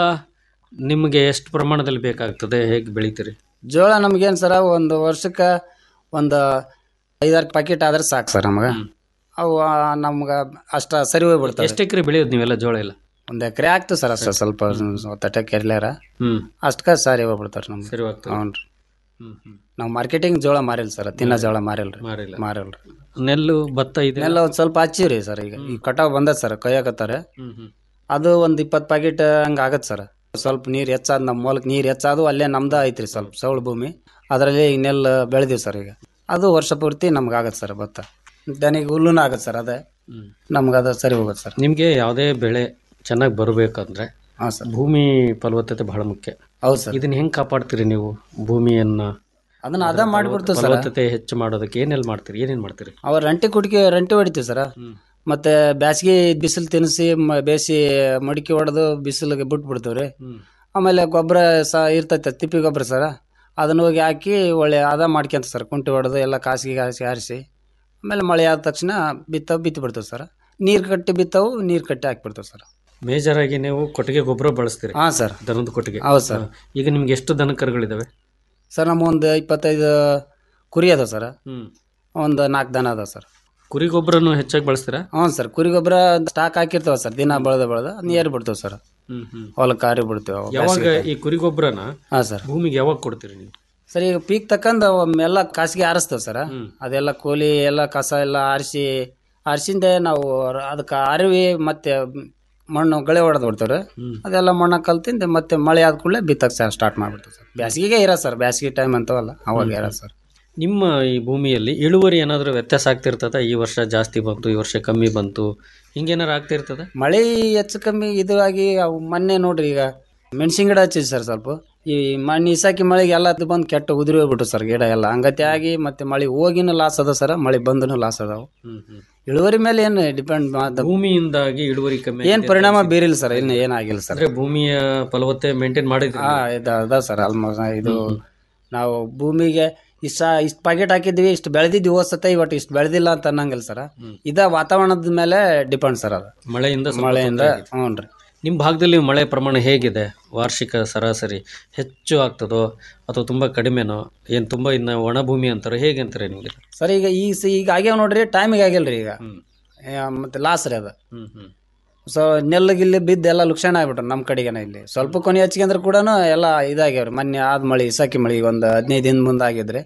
[SPEAKER 10] ನಿಮಗೆ ಎಷ್ಟು ಪ್ರಮಾಣದಲ್ಲಿ ಬೇಕಾಗ್ತದೆ ಹೇಗೆ ಬೆಳಿತೀರಿ
[SPEAKER 11] ಜೋಳ ನಮ್ಗೇನು ಸರ ಒಂದು ವರ್ಷಕ್ಕೆ ಒಂದು ಐದಾರು ಪ್ಯಾಕೆಟ್ ಆದ್ರೆ ಸಾಕು ಸರ್ ನಮಗೆ ಅವು ನಮ್ಗೆ ಅಷ್ಟ ಸರಿ ಹೋಗ್ಬಿಡ್ತಾವೆ
[SPEAKER 10] ಎಷ್ಟು ಎಕರೆ ಬೆಳೆಯೋದು ನೀವೆಲ್ಲ ಜೋಳ ಎಲ್ಲ
[SPEAKER 11] ಒಂದು ಎಕರೆ ಆಗ್ತದೆ ಸರ್ ಅಷ್ಟ ಸ್ವಲ್ಪ ತಟ್ಟೆ ಕೆರ್ಲ್ಯಾರ
[SPEAKER 10] ಹ್ಮ್
[SPEAKER 11] ಅಷ್ಟಕ್ಕೆ ಸಾರಿ ಹೋಗ್ಬಿಡ್ತಾರೆ ನಮ್ಗೆ
[SPEAKER 10] ಸರಿ ಹೋಗ್ತದೆ
[SPEAKER 11] ಹ್ಞೂ ರೀ
[SPEAKER 10] ಹ್ಮ್ ಹ್ಮ್
[SPEAKER 11] ನಾವು ಮಾರ್ಕೆಟಿಂಗ್ ಜೋಳ ಮಾರಿಲ್ಲ ಸರ್ ತಿನ್ನೋ ಜೋಳ ಮಾರಿಲ್ರಿ
[SPEAKER 10] ಮಾರಿಲ್ಲ
[SPEAKER 11] ಮಾರಿಲ್ರಿ
[SPEAKER 10] ನೆಲ್ಲು ಭತ್ತ ಇದೆ
[SPEAKER 11] ಎಲ್ಲ ಒಂದು ಸ್ವಲ್ಪ ಹಚ್ಚಿವ್ರಿ ಸರ್ ಈಗ ಈ ಕಟಾವ್ ಬಂದದ ಸರ್ ಕೊಯ್ಯಾಕತ್ತಾರೆ
[SPEAKER 10] ಹ್ಮ್ ಹ್ಮ್
[SPEAKER 11] ಅದು ಒಂದು ಇಪ್ಪತ್ತು ಪ್ಯಾಕೆಟ್ ಹಂಗೆ ಆಗತ್ತೆ ಸರ್ ಸ್ವಲ್ಪ ನೀರು ಹೆಚ್ಚಾದ ನಮ್ಮ ಮೂಲಕ ನೀರು ಹೆಚ್ಚಾದು ಅಲ್ಲೇ ನಮ್ದು ಐತ್ರಿ ಸ್ವಲ್ಪ ಸೌಳು ಭೂಮಿ ಅದರಲ್ಲಿ ಈಗ ನೆಲ್ಲು ಬೆಳೆದೀವಿ ಸರ್ ಈಗ ಅದು ವರ್ಷ ಪೂರ್ತಿ ನಮ್ಗೆ ಆಗತ್ತೆ ಸರ್ ಭತ್ತ ದನಿಗೆ ಹುಲ್ಲುನೂ ಆಗತ್ತೆ ಸರ್ ಅದೇ ನಮ್ಗೆ ಅದು ಸರಿ ಹೋಗುತ್ತೆ ಸರ್
[SPEAKER 10] ನಿಮಗೆ ಯಾವುದೇ ಬೆಳೆ ಚೆನ್ನಾಗಿ ಬರಬೇಕಂದ್ರೆ
[SPEAKER 11] ಹಾಂ ಸರ್
[SPEAKER 10] ಭೂಮಿ ಫಲವತ್ತತೆ ಬಹಳ ಮುಖ್ಯ
[SPEAKER 11] ಹೌದು ಸರ್
[SPEAKER 10] ಇದನ್ನ ಹೆಂಗ್ ಕಾಪಾಡ್ತೀರಿ ನೀವು ಭೂಮಿಯನ್ನ
[SPEAKER 11] ಅದನ್ನ ಅದ ಮಾಡಿಬಿಡ್ತೀವಿ ಸರ್
[SPEAKER 10] ಫಲವತ್ತತೆ ಹೆಚ್ಚು ಮಾಡೋದಕ್ಕೆ ಏನೆಲ್ಲ ಮಾಡ್ತೀರಿ ಏನೇನ್ ಮಾಡ್ತೀರಿ
[SPEAKER 11] ಅವ ರಂಟಿ ಕುಡಿಕೆ ರಂಟಿ ಹೊಡಿತೀವಿ ಸರ ಮತ್ತೆ ಬ್ಯಾಸಿಗೆ ಬಿಸಿಲು ತಿನ್ನಿಸಿ ಮ- ಬೇಸಿ ಮಡಿಕೆ ಹೊಡೆದು ಬಿಸಿಲಿಗೆ ಬಿಟ್ಬಿಡ್ತೀವಿ ರೀ ಆಮೇಲೆ ಗೊಬ್ಬರ ಸಹ ಇರ್ತೈತೆ ತಿಪ್ಪಿ ಗೊಬ್ಬರ ಸರ ಅದನ್ನ ಹೋಗಿ ಹಾಕಿ ಒಳ್ಳೆ ಅದ ಮಾಡ್ಕೊಂತ ಸರ್ ಕುಂಟಿ ಹೊಡೆದು ಎಲ್ಲ ಕಾಸಿಗೆ ಕಾಸಿ ಆರಿಸಿ ಆಮೇಲೆ ಮಳೆ ಆದ ತಕ್ಷಣ ಬಿತ್ತವು ಬಿತ್ತಿ ಬಿಡ್ತೇವೆ ಸರ್ ನೀರು ಕಟ್ಟಿ ಬಿತ್ತವು ನೀರು ಕಟ್ಟಿ ಹಾಕ್ಬಿಡ್ತೇವೆ ಸರ್
[SPEAKER 10] ಮೇಜರ್ ಆಗಿ ನೀವು ಕೊಟ್ಟಿಗೆ ಗೊಬ್ಬರ ಬಳಸ್ತೀರಿ
[SPEAKER 11] ಹಾಂ ಸರ್
[SPEAKER 10] ದನದ ಕೊಟ್ಟಿಗೆ
[SPEAKER 11] ಹೌದು ಸರ್.
[SPEAKER 10] ಹಾ. ಈಗ ನಿಮ್ಗೆ ಎಷ್ಟು ದನ ಕರುಗಳಿದಾವೆ
[SPEAKER 11] ಸರ್ ನಮ್ಮ ಒಂದು ಇಪ್ಪತ್ತೈದು ಕುರಿ ಅದಾವ ಸರ್
[SPEAKER 10] ಹ್ಮ್
[SPEAKER 11] ಒಂದು ನಾಲ್ಕು ದನ ಅದಾವ ಸರ್
[SPEAKER 10] ಕುರಿ ಗೊಬ್ಬರನು ಹೆಚ್ಚಾಗಿ ಬಳಸ್ತೀರಾ
[SPEAKER 11] ಹ್ಞೂ ಸರ್ ಕುರಿ ಗೊಬ್ಬರ ಸ್ಟಾಕ್ ಹಾಕಿರ್ತಾವ ಸರ್ ದಿನ ಬೆಳೆದ ಬೆಳೆದ ನೀರು ಬಿಡ್ತೇವೆ ಸರ್
[SPEAKER 10] ಹ್ಮ್ ಹ್ಮ್
[SPEAKER 11] ಹೊಲಕ್ಕೆ ಹಾರಿ ಬಿಡ್ತೇವೆ
[SPEAKER 10] ಯಾವಾಗ ಈ ಕುರಿ ಗೊಬ್ಬರನ
[SPEAKER 11] ಹಾಂ ಸರ್
[SPEAKER 10] ಭೂಮಿಗೆ ಯಾವಾಗ ಕೊಡ್ತೀರಿ ನೀವು
[SPEAKER 11] ಸರ್ ಈಗ ಪೀಕ್ ತಕ್ಕಂದ ಎಲ್ಲ ಕಾಸಿಗೆ ಆರಿಸ್ತೇವೆ ಸರ್ ಅದೆಲ್ಲ ಕೂಲಿ ಎಲ್ಲ ಕಸ ಎಲ್ಲ ಆರಿಸಿ ಆರಿಸಿಂದೆ ನಾವು ಅದಕ್ಕೆ ಅರಿವಿ ಮತ್ತೆ ಮಣ್ಣು ಗಳೆ ಹೊಡೆದು ಬಿಡ್ತೇವೆ ಅದೆಲ್ಲ ಮಣ್ಣ ಕಲ್ತಿಂದ ಮತ್ತೆ ಮಳೆ ಆದ ಕೂಡಲೇ ಬಿತ್ತಕ್ಕೆ ಸರ್ ಸ್ಟಾರ್ಟ್ ಮಾಡ್ಬಿಡ್ತೇವೆ ಸರ್ ಬ್ಯಾಸಿಗೆಗೆ ಇರ ಸರ್ ಬ್ಯಾಸಿಗೆ ಟೈಮ್ ಅಂತವಲ್ಲ ಅವಾಗ ಇರ ಸರ್
[SPEAKER 10] ನಿಮ್ಮ ಈ ಭೂಮಿಯಲ್ಲಿ ಇಳುವರಿ ಏನಾದರೂ ವ್ಯತ್ಯಾಸ ಆಗ್ತಿರ್ತದ ಈ ವರ್ಷ ಜಾಸ್ತಿ ಬಂತು ಈ ವರ್ಷ ಕಮ್ಮಿ ಬಂತು ಹಿಂಗೇನಾರು ಆಗ್ತಿರ್ತದ
[SPEAKER 11] ಮಳೆ ಹೆಚ್ಚು ಕಮ್ಮಿ ಇದು ಆಗಿ ಅವು ಮೊನ್ನೆ ನೋಡ್ರಿ ಈಗ ಮೆಣಸಿನ ಗಿಡ ಹಚ್ಚಿದ್ ಸರ್ ಸ್ವಲ್ಪ ಈ ಮಣ್ಣು ಇಸಾಕಿ ಮಳೆಗೆ ಎಲ್ಲ ಅದು ಬಂದು ಕೆಟ್ಟ ಉದುರಿ ಹೋಗ್ಬಿಟ್ಟು ಸರ್ ಗಿಡ ಎಲ್ಲ ಹಂಗತಿ ಆಗಿ ಮತ್ತೆ ಮಳೆ ಹೋಗಿನೂ ಲಾಸ್ ಅದ ಸರ್ ಮಳೆ ಬಂದನು ಲಾಸ್ ಅದಾವು ಇಳುವರಿ ಮೇಲೆ ಏನು ಡಿಪೆಂಡ್
[SPEAKER 10] ಭೂಮಿಯಿಂದಾಗಿ ಇಳುವರಿ ಕಮ್ಮಿ
[SPEAKER 11] ಏನ್
[SPEAKER 10] ಆಗಿದೆ
[SPEAKER 11] ಪರಿಣಾಮ ಬೀರಿಲ್ಲ ಸರ್ ಇನ್ನು ಏನಾಗಿಲ್ಲ ಸರ್
[SPEAKER 10] ಅಂದ್ರೆ ಭೂಮಿಯ ಫಲವತ್ತೆ ಮೇಂಟೈನ್ ಮಾಡಿದ್ರಿ
[SPEAKER 11] ಹಾ ಇದು ಅದ ಸರ್ ಆಲ್ಮೋಸ್ಟ್ ಇದು ನಾವು ಭೂಮಿಗೆ ಇಷ್ಟ ಇಷ್ಟು ಪ್ಯಾಕೆಟ್ ಹಾಕಿದ್ವಿ ಇಷ್ಟು ಬೆಳೆದಿದ್ವಿ ಹೋಸತ್ತೆ ಇವತ್ತು ಇಷ್ಟು ಬೆಳೆದಿಲ್ಲ ಅಂತ ಅನ್ನಂಗಿಲ್ಲ ಸರ್ ಇದ ವಾತಾವರಣದ ಮೇಲೆ ಡಿಪೆಂಡ್ ಸರ್ ಅದು
[SPEAKER 10] ಮಳೆಯಿಂದ ಸ್ವಲ್ಪ
[SPEAKER 11] ಮಳೆಯಿಂದ
[SPEAKER 10] ತೊಂದ್ರೆ ಆಗಿದೆ.
[SPEAKER 11] ಹ್ಞೂ ರೀ
[SPEAKER 10] ನಿಮ್ಮ ಭಾಗದಲ್ಲಿ ಮಳೆ ಪ್ರಮಾಣ ಹೇಗಿದೆ ವಾರ್ಷಿಕ ಸರಾಸರಿ ಹೆಚ್ಚು ಆಗ್ತದೋ ಅಥವಾ ತುಂಬ ಕಡಿಮೆನೋ ಏನು ತುಂಬ ಇನ್ನು ಒಣ ಭೂಮಿ ಅಂತಾರೋ ಹೇಗೆ ಅಂತಾರೆ ನಿಮಗೆ
[SPEAKER 11] ಸರ್ ಈಗ ಈಗ ಸ- ಈಗ ಆಗ್ಯಾವ ನೋಡ್ರಿ ಟೈಮಿಗೆ ಆಗಿಲ್ರಿ ಈಗ ಆ, ಮತ್ತೆ ಲಾಸ್ ರೀ ಅದು
[SPEAKER 10] ಹ್ಮ್ ಹ್ಮ್
[SPEAKER 11] ಸೊ ನೆಲ್ಲು ಗಿಲ್ಲಿ ಬಿದ್ದು ಎಲ್ಲ ಲುಕ್ಷಣ ಆಗ್ಬಿಟ್ರು ನಮ್ಮ ಕಡೆಗೆನ ಇಲ್ಲಿ ಸ್ವಲ್ಪ ಕೊನೆ ಹಚ್ಚಿಗೆ ಅಂದ್ರೆ ಕೂಡ ಎಲ್ಲ ಇದಾಗ್ಯಾವ್ರಿ ಮೊನ್ನೆ ಆದ ಮಳೆ ಇಸಾಕಿ ಮಳೆ ಒಂದು ಹದಿನೈದು ದಿನ ಮುಂದೆ ಆಗಿದ್ರಿ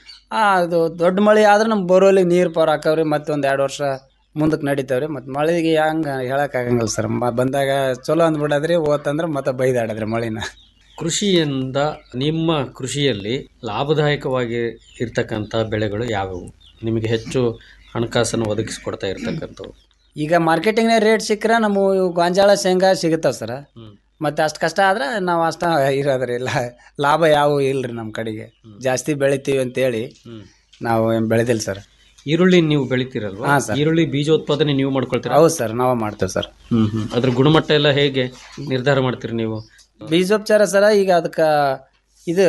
[SPEAKER 11] ಆ ಅದು ದೊಡ್ಡ ಮಳೆ ಆದ್ರೆ ನಮ್ಮ ಬೋರೋಲಿಗೆ ನೀರು ಪಾರ್ ಹಾಕವ್ರಿ ಮತ್ತೆ ಒಂದು ಎರಡು ವರ್ಷ ಮುಂದಕ್ಕೆ ನಡೀತಾವ್ರಿ ಮತ್ತು ಮಳೆಗೆ ಹಂಗೆ ಹೇಳಕ್ಕಾಗಂಗಿಲ್ಲ ಸರ್ ಮ ಬಂದಾಗ ಚಲೋ ಅಂದ್ಬಿಡದ್ರಿ ಓತಂದ್ರೆ ಮತ್ತೆ ಬೈದಾಡದ್ರಿ ಮಳಿನ
[SPEAKER 10] ಕೃಷಿಯಿಂದ ನಿಮ್ಮ ಕೃಷಿಯಲ್ಲಿ ಲಾಭದಾಯಕವಾಗಿ ಇರ್ತಕ್ಕಂಥ ಬೆಳೆಗಳು ಯಾವುವು ನಿಮಗೆ ಹೆಚ್ಚು ಹಣಕಾಸನ್ನು ಒದಗಿಸಿಕೊಡ್ತಾ ಇರ್ತಕ್ಕಂಥವು
[SPEAKER 11] ಈಗ ಮಾರ್ಕೆಟಿಂಗ್ನ ರೇಟ್ ಸಿಕ್ಕರೆ ನಮ್ಮ ಇವು ಗೊಂಜಾಳ ಶೇಂಗಾ ಸಿಗುತ್ತಾವ ಸರ್ ಮತ್ತೆ ಅಷ್ಟು ಕಷ್ಟ ಆದ್ರೆ ನಾವು ಅಷ್ಟ ಇರೋದ್ರಿ ಇಲ್ಲ ಲಾಭ ಯಾವ ಇಲ್ರಿ ನಮ್ಮ ಕಡೆಗೆ ಜಾಸ್ತಿ ಬೆಳಿತೀವಿ ಅಂತೇಳಿ ನಾವು ಏನು ಬೆಳೆದಿಲ್ಲ ಸರ್
[SPEAKER 10] ಈರುಳ್ಳಿ ನೀವು ಬೆಳಿತೀರಲ್ವಾ
[SPEAKER 11] ಹಾ, ಸರ್.
[SPEAKER 10] ಈರುಳ್ಳಿ ಬೀಜೋತ್ಪಾದನೆ ನೀವು ಮಾಡ್ಕೊಳ್ತೀರಾ
[SPEAKER 11] ಹೌದು ಸರ್ ನಾವು ಮಾಡ್ತೇವೆ ಸರ್
[SPEAKER 10] ಹ್ಮ್ ಹ್ಮ್ ಅದ್ರ ಗುಣಮಟ್ಟ ಎಲ್ಲ ಹೇಗೆ ನಿರ್ಧಾರ ಮಾಡ್ತೀರಿ ನೀವು
[SPEAKER 11] ಬೀಜೋಪಚಾರ ಸರ ಈಗ ಅದಕ್ಕೆ ಇದು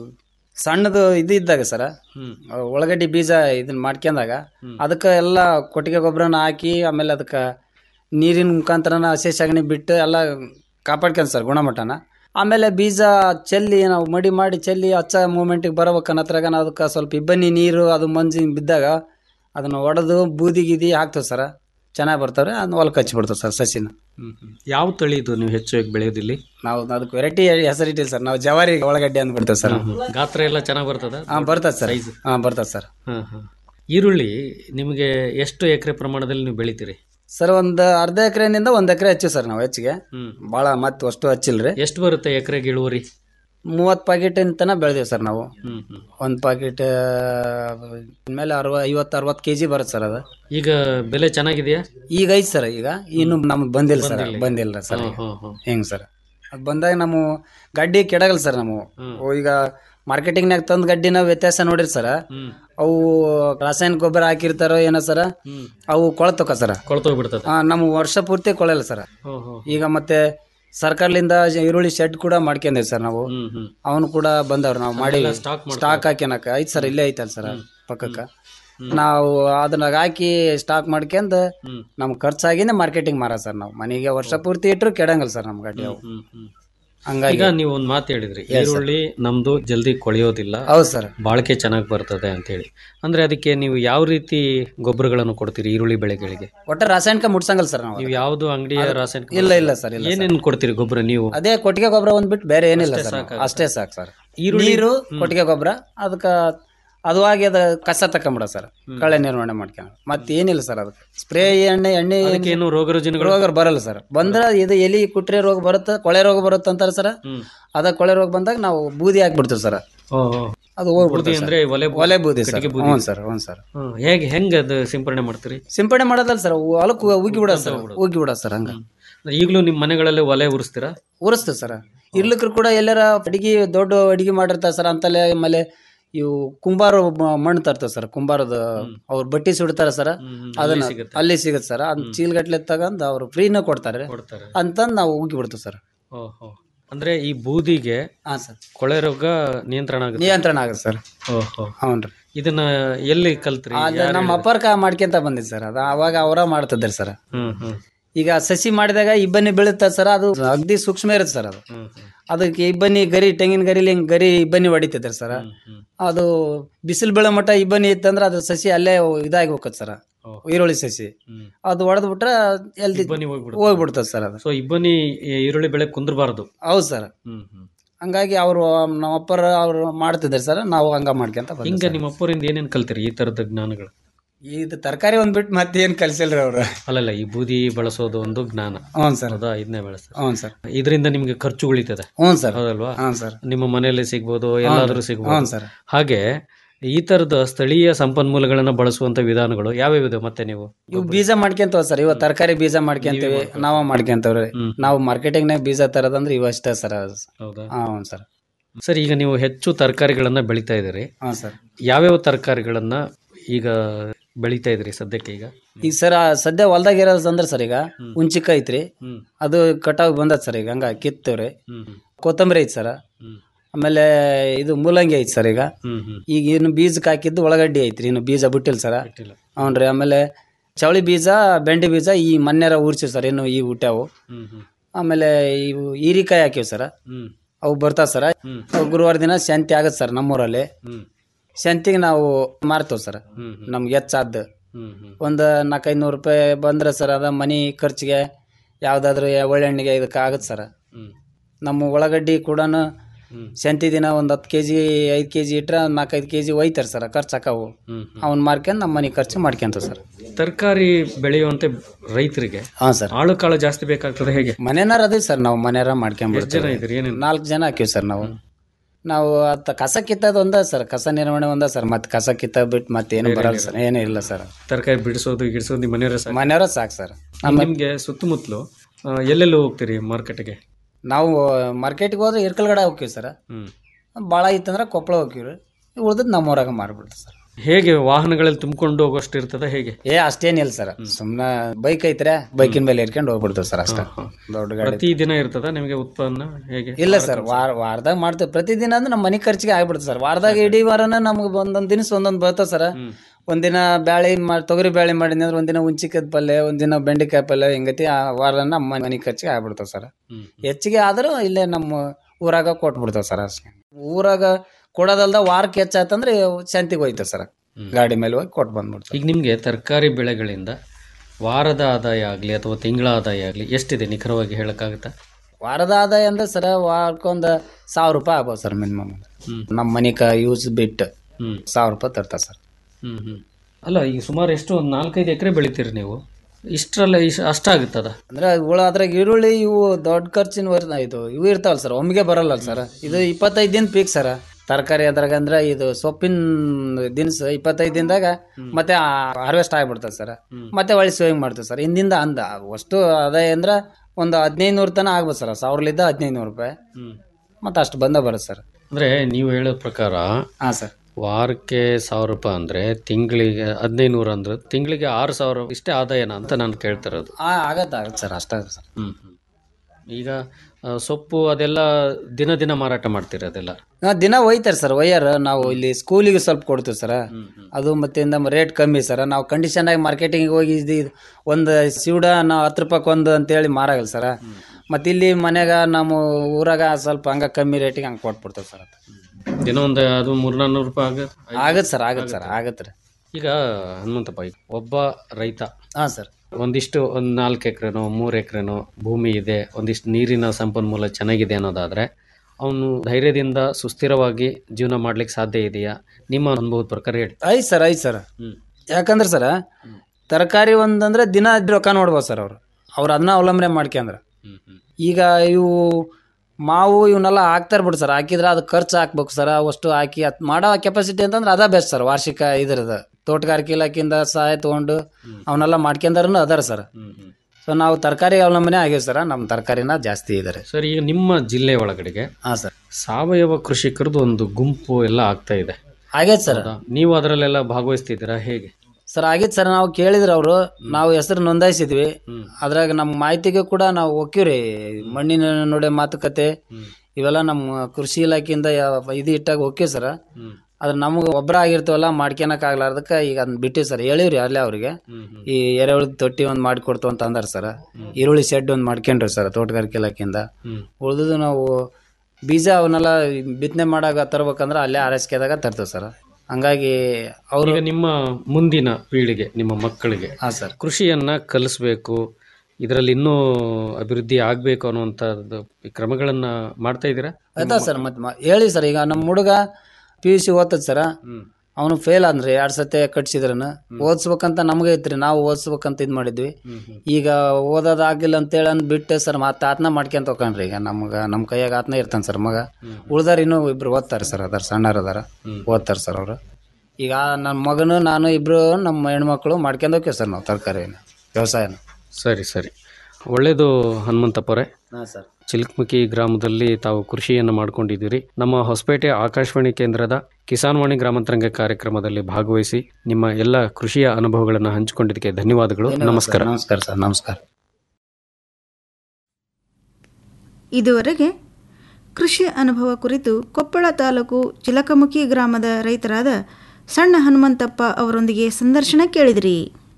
[SPEAKER 11] ಸಣ್ಣದು ಇದು ಇದ್ದಾಗ ಸರ ಉಳ್ಳಾಗಡ್ಡಿ ಬೀಜ ಇದನ್ನ ಮಾಡ್ಕೊಂಡಾಗ ಅದಕ್ಕೆ ಎಲ್ಲ ಕೊಟ್ಟಿಗೆ ಗೊಬ್ಬರನ ಹಾಕಿ ಆಮೇಲೆ ಅದಕ್ಕೆ ನೀರಿನ ಮುಖಾಂತರನ ಹಸಿ ಸಗಣಿ ಬಿಟ್ಟು ಎಲ್ಲ ಕಾಪಾಡ್ಕೊಂಡ್ ಸರ್ ಗುಣಮಟ್ಟನ ಆಮೇಲೆ ಬೀಜ ಚೆಲ್ಲಿ ನಾವು ಮಡಿ ಮಾಡಿ ಚೆಲ್ಲಿ ಹಚ್ಚ ಮೂಮೆಂಟಿಗೆ ಬರಬೇಕು ಅನ್ನತ್ರಾಗ ನಾವು ಅದಕ್ಕೆ ಸ್ವಲ್ಪ ಇಬ್ಬನಿ ನೀರು ಅದು ಮಂಜು ಹಿಂಗ್ ಬಿದ್ದಾಗ ಅದನ್ನು ಒಡೆದು ಬೂದಿ ಗೀದಿ ಹಾಕ್ತೇವೆ ಸರ್ ಚೆನ್ನಾಗಿ ಬರ್ತಾವ್ರೆ ಅದನ್ನ ಹೊಲಕ್ಕೆ ಹಚ್ಚಿಬಿಡ್ತೇವೆ ಸರ್ ಸಸಿನ
[SPEAKER 10] ಯಾವ ತಳಿ ಇದು ನೀವು ಹೆಚ್ಚಾಗಿ ಬೆಳೆಯೋದಿಲ್ಲಿ
[SPEAKER 11] ನಾವು ಅದಕ್ಕೆ ವೆರೈಟಿ ಹೆಸರಿಟ್ಟಿಲ್ಲ ಸರ್ ನಾವು ಜವಾರಿ ಒಳಗಡ್ಡೆ ಅಂದ್ಬಿಡ್ತೇವೆ ಸರ್
[SPEAKER 10] ಗಾತ್ರ ಎಲ್ಲ ಚೆನ್ನಾಗಿ ಬರ್ತದ
[SPEAKER 11] ಹಾಂ ಬರ್ತದೆ ಸರ್ ಹಾಂ ಬರ್ತದೆ ಸರ್
[SPEAKER 10] ಹಾಂ ಹಾಂ ಈರುಳ್ಳಿ ನಿಮಗೆ ಎಷ್ಟು ಎಕರೆ ಪ್ರಮಾಣದಲ್ಲಿ ನೀವು ಬೆಳಿತೀರಿ
[SPEAKER 11] ಸರ್ ಒಂದು ಅರ್ಧ ಎಕರೆನಿಂದ ಒಂದ್ ಎಕರೆ ಹಚ್ಚಿ ಸರ್ ನಾವು ಹೆಚ್ಚಿಗೆ
[SPEAKER 10] ಹ್ಮ್
[SPEAKER 11] ಭಾಳ ಮತ್ತೆ ಅಷ್ಟು ಹಚ್ಚಿಲ್ರಿ
[SPEAKER 10] ಎಷ್ಟು ಬರುತ್ತೆ ಎಕರೆಗೆ ಇಳುವರಿ
[SPEAKER 11] ಮೂವತ್ತು ಪಾಕೆಟ್ ತನ ಬೆಳೆದೇವಿ ಸರ್ ನಾವು
[SPEAKER 10] ಹ್ಮ್ ಹ್ಮ್
[SPEAKER 11] ಒಂದು ಪಾಕೆಟ್ ಮೇಲೆ ಅರವ ಐವತ್ತು ಅರವತ್ತು ಕೆ ಜಿ ಬರುತ್ತೆ ಸರ್ ಅದು
[SPEAKER 10] ಈಗ ಬೆಲೆ ಚೆನ್ನಾಗಿದೆಯಾ
[SPEAKER 11] ಈಗ ಐತೆ ಸರ್ ಈಗ ಇನ್ನು ನಮ್ಗೆ ಬಂದಿಲ್ಲ ಸರ್ ಬಂದಿಲ್ಲ ಸರ್ ಈಗ.
[SPEAKER 10] ಹ್ಮ್, ಹ್ಮ್.
[SPEAKER 11] ಹೆಂಗ್ ಸರ್ ಅದು ಬಂದಾಗ ನಾವು ಗಡ್ಡಿ ಕೆಡಗಲ್ಲ ಸರ್ ನಾವು ಓ, ಈಗ ಮಾರ್ಕೆಟಿಂಗ್ನಾಗ ತಂದ್ ಗಡ್ಡಿನ ವ್ಯತ್ಯಾಸ ನೋಡಿರಿ ಸರ್
[SPEAKER 10] ಹ್ಮ್
[SPEAKER 11] ಅವು ರಾಸಾಯನಿಕ ಗೊಬ್ಬರ ಹಾಕಿರ್ತಾರೋ ಏನೋ ಸರ
[SPEAKER 10] ಹ್ಮ್
[SPEAKER 11] ಅವು ಕೊಳತಕ್ಕ ಸರ
[SPEAKER 10] ಕೊಳ್ತೋಗ್ಬಿಡ್ತದೆ
[SPEAKER 11] ಆ, ನಮ್ಮ ವರ್ಷ ಪೂರ್ತಿ ಕೊಳೆಯಲ್ಲ ಸರ್
[SPEAKER 10] ಹೋ ಹೋ
[SPEAKER 11] ಈಗ ಮತ್ತೆ ಸರ್ಕಾರದಿಂದ ಈರುಳ್ಳಿ ಶೆಡ್ ಕೂಡ ಮಾಡ್ಕೊಂಡಿವಿ ಸರ್ ನಾವು
[SPEAKER 10] ಹ್ಮ್ ಹ್ಮ್
[SPEAKER 11] ಅವನು ಕೂಡ ಬಂದವ್ರು ನಾವು ಮಾಡಿ
[SPEAKER 10] ಅದೆಲ್ಲ stock ಮಾಡ್ತಾರೆ.
[SPEAKER 11] ಸ್ಟಾಕ್ ಹಾಕ್ಯನಕ ಐತ್ ಸರ್ ಇಲ್ಲೇ ಐತಲ್ಲ ಸರ್ ಪಕ್ಕಕ್ಕ ನಾವು ಅದನ್ನ ಹಾಕಿ ಸ್ಟಾಕ್ ಮಾಡ್ಕೊಂಡ್
[SPEAKER 10] ಹ್ಮ್.
[SPEAKER 11] ನಮ್ ಖರ್ಚಾಗಿನೇ ಮಾರ್ಕೆಟಿಂಗ್ ಮಾರ ಸರ್ ನಾವು ಮನೆಗೆ ವರ್ಷ ಪೂರ್ತಿ ಇಟ್ರು ಕೆಡಂಗಲ್ಲ ಸರ್ ನಮ್ ಗಾಡಿ ಅವು
[SPEAKER 10] ಹ್ಮ್ ಹ್ಮ್
[SPEAKER 11] ಹಂಗಾಗಿ
[SPEAKER 10] ಈಗ ನೀವು ಒಂದ್ ಮಾತು ಹೇಳಿದ್ರಿ ಈರುಳ್ಳಿ ನಮ್ದು ಜಲ್ದಿ ಕೊಳೆಯೋದಿಲ್ಲ
[SPEAKER 11] ಹೌದು ಸರ್
[SPEAKER 10] ಬಾಳಿಕೆ ಚೆನ್ನಾಗಿ ಬರ್ತದೆ ಅಂತ ಹೇಳಿ ಅಂದ್ರೆ ಅದಕ್ಕೆ ನೀವು ಯಾವ ರೀತಿ ಗೊಬ್ಬರಗಳನ್ನು ಕೊಡ್ತೀರಿ ಈರುಳ್ಳಿ ಬೆಳೆಗಳಿಗೆ
[SPEAKER 11] ಒಟ್ಟ ರಾಸಾಯನಿಕ ಮುಟ್ಸಂಗಲ್ಲ ಸರ್ ನಾವು
[SPEAKER 10] ನೀವು ಯಾವ್ದು ಅಂಗಡಿಯ ರಾಸಾಯನಿಕ
[SPEAKER 11] ಇಲ್ಲ ಇಲ್ಲ ಸರ್ ಇಲ್ಲ
[SPEAKER 10] ಏನೇನ್ ಕೊಡ್ತೀರಿ ಗೊಬ್ಬರ ನೀವು
[SPEAKER 11] ಅದೇ ಕೊಟ್ಟಿಗೆ ಗೊಬ್ಬರ ಒಂದ್ ಬಿಟ್ಟು ಬೇರೆ ಏನಿಲ್ಲ ಸರ್ ನಾವು. ಅಷ್ಟೇ ಸಾಕು ಸರ್ ನೀರು ಕೊಟ್ಟಿಗೆ ಗೊಬ್ಬರ ಅದಕ್ಕ ಅದು ಆಗಿ ಅದ ಕಸ ತಕೊಂಬಿಡ ಸರ್ ಕಳೆ ನಿರ್ವಹಣೆ ಮಾಡ್ಕೊಂಡು ಮತ್ತೆ ಏನಿಲ್ಲ ಸರ್ ಅದಕ್ಕೆ ಸ್ಪ್ರೇ ಎಣ್ಣೆ ಎಣ್ಣೆ
[SPEAKER 10] ಅದಕ್ಕೆ ಏನು ರೋಗ ರುಜಿನಗಳು
[SPEAKER 11] ರೋಗ ಬರಲ್ಲ ಸರ್ ಬಂದ್ರ ಇದು ಎಲಿ ಕುಟ್ರೆ ರೋಗ ಬರುತ್ತೆ ಕೊಳೆ ರೋಗ ಬರುತ್ತೆ ಅಂತಾರೆ ಸರ್
[SPEAKER 10] ಹ್ಮ್.
[SPEAKER 11] ಅದ ಕೊಳೆ ರೋಗ ಬಂದಾಗ ನಾವು ಬೂದಿ ಹಾಕ್ಬಿಡ್ತೀವಿ ಸರ್
[SPEAKER 10] ಓ, ಓ.
[SPEAKER 11] ಅದು
[SPEAKER 10] ಬೂದಿ
[SPEAKER 11] ಹೋಗ್ಬಿಡ್ತೀವಿ
[SPEAKER 10] ಅಂದ್ರೆ ಒಲೆ ಬೂ-
[SPEAKER 11] ಒಲೆ ಬೂದಿ ಸರ್
[SPEAKER 10] ಕಟ್ಟಿಗೆ ಬೂದಿ.
[SPEAKER 11] ಹ್ಞೂ ಸರ್ ಹ್ಞೂ ಸರ್
[SPEAKER 10] ಹ್ಮ್. ಹೇಗೆ ಹೆಂಗ್ ಅದು ಸಿಂಪರಣೆ ಮಾಡ್ತೀರಿ
[SPEAKER 11] ಸಿಂಪಡಣೆ ಮಾಡೋದಲ್ಲ ಸರ್ ಹೊಲಕ್ಕೆ ಉಗ್ಗಿ ಬಿಡೋದು ಸರ್ ಉಗ್ಗಿ ಬಿಡೋದು ಸರ್ ಹಂಗ
[SPEAKER 10] ಈಗಲೂ ನಿಮ್ ಮನೆಗಳಲ್ಲಿ ಒಲೆ ಉರಿಸ್ತೀರಾ
[SPEAKER 11] ಉರಿಸ್ತೀವಿ ಸರ್ ಇರ್ಲಿಕ್ರು ಕೂಡ ಎಲ್ಲಾರ ಅಡಿಗೆ ದೊಡ್ಡ ಅಡಿಗೆ ಮಾಡಿರ್ತಾರೆ ಸರ್ ಅಂತಲೇ ಆಮೇಲೆ ಇವು ಕುಂಬಾರ ಮ- ಮಣ್ಣು ತರ್ತಾರೆ ಸರ್ ಕುಂಬಾರದ ಅವ್ರು ಬಟ್ಟಿ ಸುಡ್ತಾರೆ ಸರ್ ಅದನ್ನ ಅಲ್ಲಿ ಸಿಗುತ್ತೆ ಸರ್ ಅದ್ ಚೀಲ್ಗಟ್ಲೆ ತಗೊಂಡ್ ಅವ್ರು ಫ್ರೀನ ಕೊಡ್ತಾರೆ
[SPEAKER 10] ಕೊಡ್ತಾರೆ
[SPEAKER 11] ಅಂತಂದ್ ನಾವು ಉಗ್ಗಿ ಬಿಡ್ತೀವಿ ಸರ್
[SPEAKER 10] ಓಹೋ ಅಂದ್ರೆ ಈ ಬೂದಿಗೆ
[SPEAKER 11] ಹಾ ಸರ್
[SPEAKER 10] ಕೊಳೆ ರೋಗ ನಿಯಂತ್ರಣ ಆಗುತ್ತೆ
[SPEAKER 11] ನಿಯಂತ್ರಣ ಆಗುತ್ತೆ ಸರ್
[SPEAKER 10] ಓಹೋ
[SPEAKER 11] ಹೌನ್ರಿ
[SPEAKER 10] ಇದನ್ನ ಎಲ್ಲಿ ಕಲ್ತ್ರಿ
[SPEAKER 11] ಅದ ನಮ್ಮ ಅಪ್ಪರ್ಕ ಮಾಡ್ಕೊಂತ ಬಂದಿದ್ ಸರ್ ಅದ ಅವಾಗ ಅವರ ಮಾಡ್ತಿದ್ದಾರೆ ಸರ್
[SPEAKER 10] ಹ್ಮ್ ಹ್ಮ್
[SPEAKER 11] ಈಗ ಸಸಿ ಮಾಡಿದಾಗ ಇಬ್ಬನಿ ಬೀಳುತ್ತೆ ಸರ್ ಅದು ಅಗದಿ ಸೂಕ್ಷ್ಮ ಇರುತ್ತೆ ಸರ್ ಅದು
[SPEAKER 10] ಹ್ಮ್ ಹ್ಮ್
[SPEAKER 11] ಅದಕ್ಕೆ ಇಬ್ಬನಿ ಗರಿ ತೆಂಗಿನ ಗರಿಲಿ ಹಿಂಗ್ ಗರಿ ಇಬ್ಬನಿ ಹೊಡಿತಿದ್ದಾರೆ ಸರ್
[SPEAKER 10] ಹ್ಮ್.
[SPEAKER 11] ಅದು ಬಿಸಿಲು ಬೀಳೋ ಮಟ್ಟ ಇಬ್ಬನಿ ಇತ್ತಂದ್ರೆ ಅದು ಸಸಿ ಅಲ್ಲೇ ಇದಾಗಿ ಹೋಗತ್ತೆ ಸರ್
[SPEAKER 10] ಓಹ್.
[SPEAKER 11] ಈರುಳ್ಳಿ ಸಸಿ
[SPEAKER 10] ಹ್ಮ್.
[SPEAKER 11] ಅದು ಹೊಡೆದ್ ಬಿಟ್ರೆ ಎಲ್ದಿ
[SPEAKER 10] ಇಬ್ಬನಿ ಹೋಗ್ಬಿಡುತ್ತೆ.
[SPEAKER 11] ಹೋಗ್ಬಿಡ್ತದೆ ಸರ್ ಅದು
[SPEAKER 10] ಸೊ ಇಬ್ಬನಿ ಈ ಈರುಳ್ಳಿ ಬೆಳೆ ಕುಂದ್ರಬಾರದು
[SPEAKER 11] ಹೌದು ಸರ್
[SPEAKER 10] ಹ್ಮ್ ಹ್ಮ್
[SPEAKER 11] ಹಂಗಾಗಿ ಅವರು ನಮ್ಮ ಅಪ್ಪರ ಅವ್ರು ಮಾಡ್ತಿದ್ದಾರೆ ಸರ್ ನಾವು ಹಂಗ ಮಾಡ್ಕೊಂತ ಬಂದ್ವಿ
[SPEAKER 10] ಹಿಂಗ
[SPEAKER 11] ಸರ್.
[SPEAKER 10] ನಿಮ್ಮ ಅಪ್ಪರಿಂದ ಏನೇನ್ ಕಲ್ತಿರಿ ಈ ತರದ ಜ್ಞಾನಗಳು
[SPEAKER 11] ಇದು ತರಕಾರಿ ಒಂದ್ ಬಿಟ್ಟು ಮತ್ತೆ ಏನ್ ಕಲ್ಸಿಲ್ರಿ ಅವ್ರು
[SPEAKER 10] ಅಲ್ಲಲ್ಲ ಈ ಬೂದಿ ಬಳಸೋದು ಒಂದು ಜ್ಞಾನ
[SPEAKER 11] ಹ್ಞೂ ಸರ್
[SPEAKER 10] ಹೌದಾ ಇದನ್ನೇ ಬಳಸ್ತಾರೆ
[SPEAKER 11] ಹ್ಞೂ ಸರ್
[SPEAKER 10] ಇದರಿಂದ ನಿಮ್ಗೆ ಖರ್ಚು ಉಳಿತದೆ
[SPEAKER 11] ಹ್ಞೂ ಸರ್
[SPEAKER 10] ಹೌದಲ್ವಾ
[SPEAKER 11] ಹ್ಞೂ ಸರ್
[SPEAKER 10] ನಿಮ್ಮ ಮನೆಯಲ್ಲಿ ಸಿಗ್ಬೋದು ಎಲ್ಲಾದ್ರೂ
[SPEAKER 11] ಹ್ಞೂ
[SPEAKER 10] ಸಿಗ್ಬೋದು
[SPEAKER 11] ಸರ್
[SPEAKER 10] ಹಾಗೆ ಈ ತರದ ಸ್ಥಳೀಯ ಸಂಪನ್ಮೂಲಗಳನ್ನ ಬಳಸುವಂತ ವಿಧಾನಗಳು ಯಾವ್ಯಾವಿದೆ ಮತ್ತೆ ನೀವು
[SPEAKER 11] ಇವು ಬೀಜ ಮಾಡ್ಕೊಂತವ ಸರ್ ಇವ ತರಕಾರಿ ಬೀಜ ಮಾಡ್ಕೊಂತೀವಿ ನಾವ ಮಾಡ್ಕೊಂತವ್ರಿ ನಾವು ಮಾರ್ಕೆಟಿಂಗ್ನಾಗ ಬೀಜ ತರೋದಂದ್ರೆ ಇವ ಅಷ್ಟೇ ಸರ್
[SPEAKER 10] ಹೌದಾ
[SPEAKER 11] ಹ್ಞೂ ಸರ್
[SPEAKER 10] ಸರ್ ಈಗ ನೀವು ಹೆಚ್ಚು ತರಕಾರಿಗಳನ್ನ ಬೆಳಿತಾ ಇದ್ದೀರಿ
[SPEAKER 11] ಹ್ಞೂ ಸರ್
[SPEAKER 10] ಯಾವ್ಯಾವ ತರಕಾರಿಗಳನ್ನ ಈಗ ಬೆಳಿತಾ ಇದ್ರಿ ಸದ್ಯಕ್ಕೆ ಈಗ
[SPEAKER 11] ಈಗ ಸರ್ ಆ ಸದ್ಯ ಹೊಲ್ದಾಗ ಇರೋದು ಅಂದ್ರೆ ಸರ್ ಈಗ ಹುಂಚಿಕಾಯಿ ಐತ್ರಿ
[SPEAKER 10] ಹ್ಮ್
[SPEAKER 11] ಅದು ಕಟಾವ್ ಬಂದದ ಸರ್ ಈಗ ಹಂಗ ಕಿತ್ತವ್ರಿ
[SPEAKER 10] ಹ್ಮ್
[SPEAKER 11] ಕೊತ್ತಂಬರಿ ಐತಿ ಸರ್
[SPEAKER 10] ಹ್ಮ್
[SPEAKER 11] ಆಮೇಲೆ ಇದು ಮೂಲಂಗಿ ಐತಿ ಸರ್ ಈಗ
[SPEAKER 10] ಹ್ಮ್ ಹ್ಮ್
[SPEAKER 11] ಈಗ ಇನ್ನು ಬೀಜಕ್ಕೆ ಹಾಕಿದ್ದು ಉಳ್ಳಾಗಡ್ಡಿ ಐತ್ರಿ ಇನ್ನು ಬೀಜ ಬಿಟ್ಟಿಲ್ಲ ಸರ್
[SPEAKER 10] ಬಿಟ್ಟಿಲ್ಲ.
[SPEAKER 11] ಹ್ಞೂ ಆಮೇಲೆ ಚವಳಿ ಬೀಜ ಬೆಂಡಿ ಬೀಜ ಈ ಮನ್ಯಾರ ಊರ್ಸಿವಿ ಸರ್ ಇನ್ನು ಈ ಹುಟ್ಟ್ಯಾವು
[SPEAKER 10] ಹ್ಮ್ ಹ್ಮ್
[SPEAKER 11] ಆಮೇಲೆ ಇವು ಹೀರಿಕಾಯಿ ಹಾಕಿವಿ ಸರ್
[SPEAKER 10] ಹ್ಮ್
[SPEAKER 11] ಅವು ಬರ್ತಾವ ಸರ್
[SPEAKER 10] ಹ್ಮ್.
[SPEAKER 11] ಅವು ಗುರುವಾರ ದಿನ ಶಾಂತಿ ಆಗತ್ತೆ ಸರ್ ನಮ್ಮೂರಲ್ಲಿ
[SPEAKER 10] ಹ್ಮ್
[SPEAKER 11] ಶಾಂತಿಗೆ ನಾವು ಮಾರ್ತೇವೆ ಸರ್
[SPEAKER 10] ಹ್ಮ್ ಹ್ಮ್
[SPEAKER 11] ನಮ್ಗೆ ಹೆಚ್ಚಾದ್ದು
[SPEAKER 10] ಹ್ಮ್ ಹ್ಮ್
[SPEAKER 11] ಒಂದು ನಾಲ್ಕೈದು ನೂರು ರೂಪಾಯಿ ಬಂದ್ರೆ ಸರ್ ಅದ ಮನೆ ಖರ್ಚಿಗೆ ಯಾವುದಾದ್ರೂ ಒಳ್ಳೆಣ್ಣಿಗೆ ಇದಕ್ಕೆ ಆಗತ್ತೆ ಸರ್
[SPEAKER 10] ಹ್ಮ್
[SPEAKER 11] ನಮ್ಮ ಉಳ್ಳಾಗಡ್ಡಿ ಕೂಡ
[SPEAKER 10] ಹ್ಮ್.
[SPEAKER 11] ಶಾಂತಿ ದಿನ ಒಂದು ಹತ್ತು ಕೆ ಜಿ ಐದು ಕೆ ಜಿ ಇಟ್ರೆ ನಾಲ್ಕೈದು ಕೆ ಜಿ ಒಯ್ತಾರೆ ಸರ್ ಖರ್ಚು ಹಾಕವು
[SPEAKER 10] ಹ್ಮ್
[SPEAKER 11] ಅವ್ನು ಮಾರ್ಕೊಂಡು ನಮ್ಮ ಮನೆ ಖರ್ಚು ಮಾಡ್ಕೊಂತ ಸರ್
[SPEAKER 10] ತರಕಾರಿ ಬೆಳೆಯುವಂತೆ ರೈತರಿಗೆ
[SPEAKER 11] ಹಾಂ ಸರ್
[SPEAKER 10] ಆಳು ಕಾಳು ಜಾಸ್ತಿ ಬೇಕಾಗ್ತದೆ ಹೇಗೆ
[SPEAKER 11] ಮನೆನಾರ ಅದೇ ಸರ್ ನಾವು ಮನೆಯಾರ
[SPEAKER 10] ಎಷ್ಟು ಜನ
[SPEAKER 11] ಮಾಡ್ಕೊಂಡ್ಬಿಡ್ತೀವಿ
[SPEAKER 10] ಇದ್ರಿ ಏನೇನು
[SPEAKER 11] ನಾಲ್ಕು ಜನ ಹಾಕಿವಿ ಸರ್ ನಾವು ನಾವು ಅತ್ತ ಕಸ ಕಿತ್ತದ ಒಂದ ಸರ್ ಕಸ ನಿರ್ವಹಣೆ ಒಂದ ಸರ್ ಮತ್ತೆ ಕಸ ಕಿತ್ತ ಬಿಟ್ಟು ಮತ್ತೆ ಏನು ಬರಲ್ಲ ಸರ್ ಏನೂ ಇಲ್ಲ ಸರ್
[SPEAKER 10] ತರಕಾರಿ ಬಿಡಿಸೋದು ಗಿಡಿಸೋದು ನಿಮ್ಮ ಮನೆಯವರೇ ಸಾಕು
[SPEAKER 11] ಮನೆಯವರ ಸಾಕು ಸರ್
[SPEAKER 10] ನಿಮ್ಗೆ ಸುತ್ತಮುತ್ತಲು ಆ, ಎಲ್ಲೆಲ್ಲಿ ಹೋಗ್ತೀರಿ ಮಾರ್ಕೆಟ್ಗೆ
[SPEAKER 11] ನಾವು ಮಾರ್ಕೆಟ್ಗೆ ಹೋದ್ರೆ ಇರ್ಕಲ್ಗಡೆ ಹೋಗ್ತೀವಿ ಸರ್
[SPEAKER 10] ಹ್ಮ್
[SPEAKER 11] ಭಾಳ ಇತ್ತಂದ್ರೆ ಕೊಪ್ಪಳ ಹೋಗ್ತೀವಿ ರೀ ಉಳ್ದದ್ದು ನಮ್ಮೂರಾಗ ಮಾರ್ಬಿಡ್ತೀವಿ ಸರ್
[SPEAKER 10] ಹೇಗೆ ವಾಹನಗಳಲ್ಲಿ ತುಂಬಿಕೊಂಡು ಹೋಗೋಷ್ಟು ಇರ್ತದ ಹೇಗೆ
[SPEAKER 11] ಏ ಅಷ್ಟೇನಿಲ್ಲ ಸರ್ ಸುಮ್ಮನೆ ಬೈಕ್ ಐತ್ರೆ ಬೈಕಿನ ಮೇಲೆ ಇರ್ಕೊಂಡು ಹೋಗ್ಬಿಡ್ತೀವಿ ಸರ್ ಅಷ್ಟೇ ದೊಡ್ಡ ಗಾಡಿ
[SPEAKER 10] ಪ್ರತಿ ದಿನ ಇರ್ತದ ನಿಮಗೆ ಉತ್ಪನ್ನ ಹೇಗೆ
[SPEAKER 11] ಇಲ್ಲ ಸರ್ ವಾರ ವಾರದಾಗ ಮಾಡ್ತೇವೆ ಪ್ರತಿದಿನ ಅಂದ್ರೆ ನಮ್ಮ ಮನೆ ಖರ್ಚಿಗೆ ಆಗ್ಬಿಡುತ್ತೆ ಸರ್ ವಾರದಾಗ ಇಡೀ ವಾರನ ನಮ್ಗೆ ಒಂದೊಂದು ದಿನಸ ಒಂದೊಂದು ಬರ್ತದೆ ಸರ್ ಒಂದಿನ ಬ್ಯಾಳಿ ಮಾಡಿ ತೊಗರಿ ಬ್ಯಾಳಿ ಮಾಡಿದ್ನಿ ಅಂದ್ರೆ ಒಂದಿನ ಹುಂಚಿಕದ ಪಲ್ಯ ಒಂದಿನ ಬೆಂಡೆಕಾಯಿ ಪಲ್ಯ ಹಿಂಗತಿ ಆ ವಾರ ನಮ್ಮ ಮನೆ ಖರ್ಚಿಗೆ ಆಗ್ಬಿಡ್ತಾವೆ ಸರ್
[SPEAKER 10] ಹ್ಮ್.
[SPEAKER 11] ಹೆಚ್ಚಿಗೆ ಆದರೂ ಇಲ್ಲೇ ನಮ್ಮ ಊರಾಗ ಕೊಟ್ಬಿಡ್ತಾವೆ ಸರ್ ಅಷ್ಟೇ ಊರಾಗ ಕೊಡೋದಲ್ದ ವಾರಕ್ಕೆ ಹೆಚ್ಚಾಯ್ತಂದ್ರೆ ಶಾಂತಿಗೆ ಹೋಯ್ತದೆ ಸರ್ ಗಾಡಿ ಮೇಲೆ ಹೋಗಿ ಕೊಟ್ಟು ಬಂದ್ಬಿಡ್ತಾರೆ
[SPEAKER 10] ಈಗ ನಿಮಗೆ ತರಕಾರಿ ಬೆಳೆಗಳಿಂದ ವಾರದ ಆದಾಯ ಆಗಲಿ ಅಥವಾ ತಿಂಗಳ ಆದಾಯ ಆಗಲಿ ಎಷ್ಟಿದೆ ನಿಖರವಾಗಿ ಹೇಳಕ್ಕಾಗುತ್ತಾ
[SPEAKER 11] ವಾರದ ಆದಾಯ ಅಂದ್ರೆ ಸರ್ ವಾರಕ್ಕೊಂದು ಸಾವಿರ ರೂಪಾಯಿ ಆಗ್ಬೋದು ಸರ್ ಮಿನಿಮಮ್ ನಮ್ಮ ಮನೆಕ ಯೂಸ್ ಬಿಟ್ಟು
[SPEAKER 10] ಹ್ಮ್
[SPEAKER 11] ಸಾವಿರ ರೂಪಾಯಿ ತರ್ತಾರೆ ಸರ್
[SPEAKER 10] ಹ್ಮ್ ಹ್ಮ್ ಅಲ್ಲ ಈಗ ಸುಮಾರು ಎಷ್ಟು ಒಂದು ನಾಲ್ಕೈದು ಎಕರೆ ಬೆಳಿತೀರಿ ನೀವು ಇಷ್ಟರಲ್ಲೇ ಇಷ್ಟ ಅಷ್ಟಾಗುತ್ತದ
[SPEAKER 11] ಅಂದ್ರೆ ಹುಳ ಅದ್ರಾಗ ಈರುಳ್ಳಿ ಇವು ದೊಡ್ಡ ಖರ್ಚಿನ ವರ್- ಇದು ಇವು ಇರ್ತಾವಲ್ಲ ಸರ್ ಒಮ್ಮೆಗೆ ಬರಲ್ಲ ಸರ್ ಇದು ಇಪ್ಪತ್ತೈದು ದಿನ ಪೀಕ್ ಸರ್ ತರಕಾರಿ ಅದ್ರಾಗ ಅಂದ್ರೆ ಇದು ಸೊಪ್ಪಿನ ದಿನಸ ಇಪ್ಪತ್ತೈದು ದಿನದಾಗ ಮತ್ತೆ ಹಾರ್ವೆಸ್ಟ್ ಆಗ್ಬಿಡ್ತದೆ ಸರ್ ಮತ್ತೆ ಒಳ್ಳೆ ಸೇವಿಂಗ್ ಮಾಡ್ತೀವಿ ಸರ್ ಹಿಂದಿಂದ ಅಂದ ಅಷ್ಟು ಆದಾಯ ಅಂದ್ರೆ ಒಂದು ಹದಿನೈದು ನೂರು ತನಕ ಆಗ್ಬೋದು ಸರ್ ಸಾವಿರಲಿದ್ದ ಹದಿನೈದು ನೂರು ರೂಪಾಯಿ ಮತ್ತೆ ಅಷ್ಟು ಬಂದ ಬರುತ್ತೆ ಸರ್
[SPEAKER 10] ಅಂದ್ರೆ ನೀವು ಹೇಳೋ ಪ್ರಕಾರ
[SPEAKER 11] ಹಾಂ ಸರ್
[SPEAKER 10] ವಾರಕ್ಕೆ ಸಾವಿರ ರೂಪಾಯಿ ಅಂದ್ರೆ ತಿಂಗಳಿಗೆ ಹದಿನೈದು ನೂರು ಅಂದ್ರೆ ತಿಂಗಳಿಗೆ ಆರು ಸಾವಿರ ಇಷ್ಟೇ ಆದಾಯನ ಅಂತ ನಾನು ಕೇಳ್ತಿರೋದು
[SPEAKER 11] ಆ ಆಗತ್ತೆ ಆಗತ್ತೆ ಸರ್ ಅಷ್ಟೇ ಸರ್
[SPEAKER 10] ಹ್ಮ್ ಹ್ಮ್. ಈಗ ಆ, ಸೊಪ್ಪು ಅದೆಲ್ಲ ದಿನ ದಿನ ಮಾರಾಟ ಮಾಡ್ತೀರ ಅದೆಲ್ಲ
[SPEAKER 11] ಹಾ, ದಿನ ಒಯ್ತಾರೆ ಸರ್ ಒಯ್ಯಾರ ನಾವು ಇಲ್ಲಿ ಸ್ಕೂಲಿಗೆ ಸ್ವಲ್ಪ ಕೊಡ್ತೀವಿ ಸರ್ ಅದು ಮತ್ತೆ ನಮ್ಮ ರೇಟ್ ಕಮ್ಮಿ ಸರ್ ನಾವು ಕಂಡೀಷನ್ ಆಗಿ ಮಾರ್ಕೆಟಿಂಗ್ ಹೋಗಿ ಇದು ಇದು ಒಂದು ಸಿವಡ ನಾವು ಹತ್ತು ರೂಪಾಯಿ ಒಂದು ಅಂತೇಳಿ ಮಾರಾಗಲ್ಲ ಸರ್ ಮತ್ತೆ ಇಲ್ಲಿ ಮನ್ಯಾಗ ನಮ್ಮ ಊರಾಗ ಸ್ವಲ್ಪ ಹಂಗ ಕಮ್ಮಿ ರೇಟಿಗೆ ಹಂಗೆ ಕೊಟ್ಬಿಡ್ತೇವೆ ಸರ್
[SPEAKER 10] ದಿನ ಒಂದು ಅದು ಮೂರ್ನಾನ್ನೂರು ರೂಪಾಯಿ ಆಗತ್ತೆ
[SPEAKER 11] ಆಗತ್ತೆ ಸರ್ ಆಗತ್ತೆ ಸರ್ ಆಗತ್ತೆ ರೀ
[SPEAKER 10] ಈಗ ಹನುಮಂತಪ್ಪ ಈಗ ಒಬ್ಬ ರೈತ
[SPEAKER 11] ಹಾಂ ಸರ್
[SPEAKER 10] ಒಂದಿಷ್ಟು ಒಂದು ನಾಲ್ಕು ಎಕರೆನೋ ಮೂರು ಎಕರೆನೋ ಭೂಮಿ ಇದೆ ಒಂದಿಷ್ಟು ನೀರಿನ ಸಂಪನ್ಮೂಲ ಚೆನ್ನಾಗಿದೆ ಅನ್ನೋದಾದರೆ ಅವನು ಧೈರ್ಯದಿಂದ ಸುಸ್ಥಿರವಾಗಿ ಜೀವನ ಮಾಡ್ಲಿಕ್ಕೆ ಸಾಧ್ಯ ಇದೆಯಾ ನಿಮ್ಮ ಅನುಭವದ ಪ್ರಕಾರ ಹೇಳಿ
[SPEAKER 11] ಐತ್ ಸರ್ ಐತ್ ಸರ್
[SPEAKER 10] ಹ್ಮ್.
[SPEAKER 11] ಯಾಕಂದ್ರೆ ಸರ್ ತರಕಾರಿ ಒಂದಂದ್ರೆ ದಿನ ರೊಕ್ಕ ನೋಡ್ಬೋದು ಸರ್ ಅವ್ರು ಅವ್ರು ಅದನ್ನ ಅವಲಂಬನೆ ಮಾಡ್ಕೊಂಡ್ರೆ ಈಗ ಇವು ಮಾವು ಇವನ್ನೆಲ್ಲ ಹಾಕ್ತಾರೆ ಬಿಡು ಸರ್ ಹಾಕಿದ್ರೆ ಅದು ಖರ್ಚು ಹಾಕ್ಬೇಕು ಸರ್ ಅವಷ್ಟು ಹಾಕಿ ಅದ್ ಮಾಡೋ ಕೆಪಾಸಿಟಿ ಅಂತಂದ್ರೆ ಅದ ಬೆಸ್ಟ್ ಸರ್ ವಾರ್ಷಿಕ ಇದ್ರದ ತೋಟಗಾರಿಕೆ ಇಲಾಖೆಯಿಂದ ಸಹಾಯ ತೊಗೊಂಡು ಅವನ್ನೆಲ್ಲ ಮಾಡ್ಕೊಂಡಾರು ಅದಾರ ಸರ್ ಸೊ ನಾವು ತರಕಾರಿ ಅವಲಂಬನೆ ಆಗೇವಿ ಸರ್ ನಮ್ಮ ತರಕಾರಿನ ಜಾಸ್ತಿ ಇದ್ದಾರೆ
[SPEAKER 10] ಸರ್ ಈಗ ನಿಮ್ಮ ಜಿಲ್ಲೆ ಒಳಗಡೆಗೆ
[SPEAKER 11] ಹಾಂ ಸರ್
[SPEAKER 10] ಸಾವಯವ ಕೃಷಿಕರದ್ದು ಒಂದು ಗುಂಪು ಎಲ್ಲ ಆಗ್ತಾ ಇದೆ
[SPEAKER 11] ಆಗೈತೆ ಸರ್
[SPEAKER 10] ಹೌದಾ? ನೀವು ಅದರಲ್ಲೆಲ್ಲ ಭಾಗವಹಿಸ್ತಿದ್ದೀರಾ ಹೇಗೆ
[SPEAKER 11] ಸರ್ ಆಗಿತ್ತು ಸರ್ ನಾವು ಕೇಳಿದ್ರು ಅವರು ನಾವು ಹೆಸರು ನೋಂದಾಯಿಸಿದ್ವಿ ಅದ್ರಾಗ ನಮ್ಮ ಮಾಹಿತಿಗೆ ಕೂಡ ನಾವು ಒಕ್ಕಿವ್ರಿ ಮಣ್ಣಿನ ನೊಡೆ ಮಾತುಕತೆ ಇವೆಲ್ಲ ನಮ್ಮ ಕೃಷಿ ಇಲಾಖೆಯಿಂದ ಯಾವ- ಇದು ಇಟ್ಟಾಗ ಒಕ್ಕಿವಿ ಸರ್ ಅದ್ರ ನಮಗೆ ಒಬ್ಬರ ಆಗಿರ್ತೀವಲ್ಲ ಮಾಡ್ಕೊಳಕ್ ಆಗ್ಲಾರ್ದಕ್ಕೆ ಈಗ ಅದನ್ನ ಬಿಟ್ಟಿವಿ ಸರ್ ಹೇಳಿವ್ರಿ ಅಲ್ಲೇ ಅವ್ರಿಗೆ ಈ ಎರೆಹುಳದ ತೊಟ್ಟಿ ಒಂದು ಮಾಡಿಕೊಡ್ತು ಅಂತ ಅಂದಾರ ಸರ್ ಈರುಳ್ಳಿ ಶೆಡ್ ಒಂದು ಮಾಡ್ಕೊಂಡ್ರಿ ಸರ್ ತೋಟಗಾರಿಕೆ ಇಲಾಖೆಯಿಂದ ಉಳಿದು ನಾವು ಬೀಜ ಅವನ್ನೆಲ್ಲ ಬಿತ್ತನೆ ಮಾಡಾಗ ತರ್ಬೇಕಂದ್ರೆ ಅಲ್ಲೇ ಆರ್ ಎಸ್ ಕೆದಾಗ ತರ್ತೇವೆ ಸರ್ ಹಂಗಾಗಿ ಅವರು
[SPEAKER 10] ಈಗ ನಿಮ್ಮ ಮುಂದಿನ ಪೀಳಿಗೆ ನಿಮ್ಮ ಮಕ್ಕಳಿಗೆ
[SPEAKER 11] ಹಾಂ ಸರ್
[SPEAKER 10] ಕೃಷಿಯನ್ನ ಕಲಿಸ್ಬೇಕು ಇದರಲ್ಲಿ ಇನ್ನೂ ಅಭಿವೃದ್ಧಿ ಆಗಬೇಕು ಅನ್ನುವಂಥದ್ದು ಕ್ರಮಗಳನ್ನ ಮಾಡ್ತಾ ಇದ್ದೀರಾ
[SPEAKER 11] ಆಯ್ತಾ ಸರ್ ಮತ್ತೆ ಹೇಳಿ ಸರ್ ಈಗ ನಮ್ಮ ಹುಡುಗ ಪಿ ಯು ಸಿ ಓದ್ತದ ಸರ್ ಅವನು ಫೇಲ್ ಆದ್ರಿ ಎರಡ್ ಸತಿ ಕಟ್ಸಿದ್ರನ ಓದಿಸ್ಬೇಕಂತ ನಮ್ಗೆ ಐತ್ರಿ ನಾವು ಓದಿಸ್ಬೇಕಂತ ಇದ್ ಮಾಡಿದ್ವಿ ಈಗ ಓದೋದಾಗಿಲ್ಲ ಅಂತೇಳಿ ಅಂದ್ ಬಿಟ್ಟೆ ಸರ್ ಮತ್ತೆ ಆತ್ನ ಮಾಡ್ಕೊಂತ ಹೋಗ್ಕಣ್ರಿ ಈಗ ನಮ್ಗ ನಮ್ಮ ಕೈಯಾಗ ಆತ್ನ ಇರ್ತಾನೆ ಸರ್ ಮಗ ಉಳ್ದಾರ ಇನ್ನೂ ಇಬ್ರು ಓದ್ತಾರೆ ಸರ್ ಅದಾರ ಸಣ್ಣರ್ ಅದಾರ ಓದ್ತಾರೆ ಸರ್ ಅವರು ಈಗ ನನ್ನ ಮಗನು ನಾನು ಇಬ್ರು ನಮ್ಮ ಹೆಣ್ಮಕ್ಳು ಮಾಡ್ಕೊಂಡ್ ಹೋಗ್ತೀವಿ ಸರ್ ನಾವು ತರಕಾರಿನ ವ್ಯವಸಾಯನ
[SPEAKER 10] ಸರಿ ಸರಿ ಒಳ್ಳೆಯದು ಹನುಮಂತಪ್ಪರೇ
[SPEAKER 11] ಹಾಂ ಸರ್
[SPEAKER 10] ಚಿಲ್ಕಮುಖಿ ಗ್ರಾಮದಲ್ಲಿ ತಾವು ಕೃಷಿಯನ್ನು ಮಾಡ್ಕೊಂಡಿದ್ದೀರಿ ನಮ್ಮ ಹೊಸಪೇಟೆ ಆಕಾಶವಾಣಿ ಕೇಂದ್ರದ ಕಿಸಾನ್ವಾಣಿ ಗ್ರಾಮಾಂತರಂಗ ಕಾರ್ಯಕ್ರಮದಲ್ಲಿ ಭಾಗವಹಿಸಿ ನಿಮ್ಮ ಎಲ್ಲ ಕೃಷಿಯ ಅನುಭವಗಳನ್ನು ಹಂಚಿಕೊಂಡಿದ್ದಕ್ಕೆ ಧನ್ಯವಾದಗಳು ನಮಸ್ಕಾರ
[SPEAKER 11] ನಮಸ್ಕಾರ ಸರ್ ನಮಸ್ಕಾರ
[SPEAKER 2] ಇದುವರೆಗೆ ಕೃಷಿ ಅನುಭವ ಕುರಿತು ಕೊಪ್ಪಳ ತಾಲೂಕು ಚಿಲಕಮುಖಿ ಗ್ರಾಮದ ರೈತರಾದ ಸಣ್ಣ ಹನುಮಂತಪ್ಪ ಅವರೊಂದಿಗೆ ಸಂದರ್ಶನ ಕೇಳಿದಿರಿ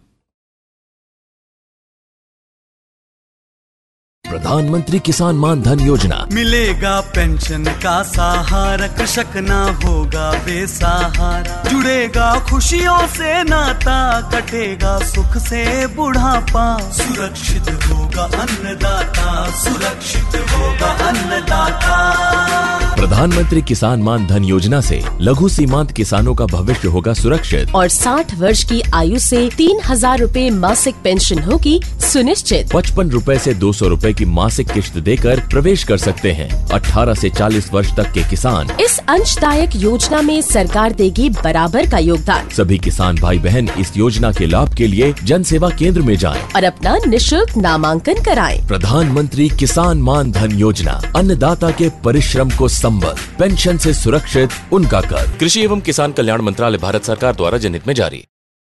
[SPEAKER 12] प्रधानमंत्री किसान मान धन योजना
[SPEAKER 13] मिलेगा पेंशन का सहारा कृषक ना होगा बेसहारा जुड़ेगा खुशियों से नाता कटेगा सुख से बुढ़ापा सुरक्षित होगा अन्नदाता सुरक्षित होगा अन्नदाता
[SPEAKER 12] प्रधानमंत्री किसान मान धन योजना से लघु सीमांत किसानों का भविष्य होगा सुरक्षित
[SPEAKER 14] और 60 वर्ष की आयु से तीन हजार रूपए मासिक पेंशन होगी सुनिश्चित
[SPEAKER 12] पचपन रूपए से दो सौ रूपए की मासिक किश्त देकर प्रवेश कर सकते हैं 18 से 40 वर्ष तक के किसान
[SPEAKER 14] इस अंशदायक योजना में सरकार देगी बराबर का योगदान
[SPEAKER 12] सभी किसान भाई बहन इस योजना के लाभ के लिए जन सेवा केंद्र में जाएं।
[SPEAKER 14] और अपना निशुल्क नामांकन कराएं।
[SPEAKER 12] प्रधानमंत्री किसान मान धन योजना अन्नदाता के परिश्रम को संबल पेंशन से सुरक्षित उनका कर कृषि एवं किसान कल्याण मंत्रालय भारत सरकार द्वारा जनहित में जारी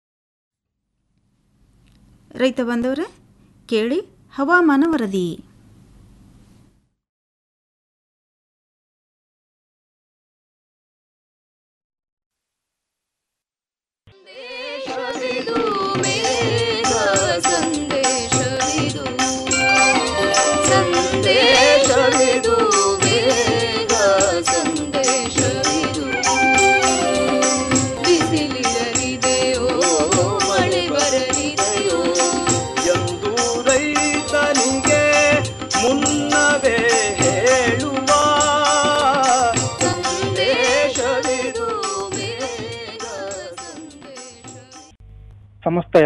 [SPEAKER 2] ರೈತ ಬಂದವರೇ ಕೇಳಿ ಹವಾಮಾನ ವರದಿ
[SPEAKER 13] ಎಂದು ರೈತನಿಗೆ ಮುನ್ನವೇ ಹೇಳುವ ಸಂದೇಶವಿದು
[SPEAKER 15] ಸಮಸ್ತ ಎಲ್ಲ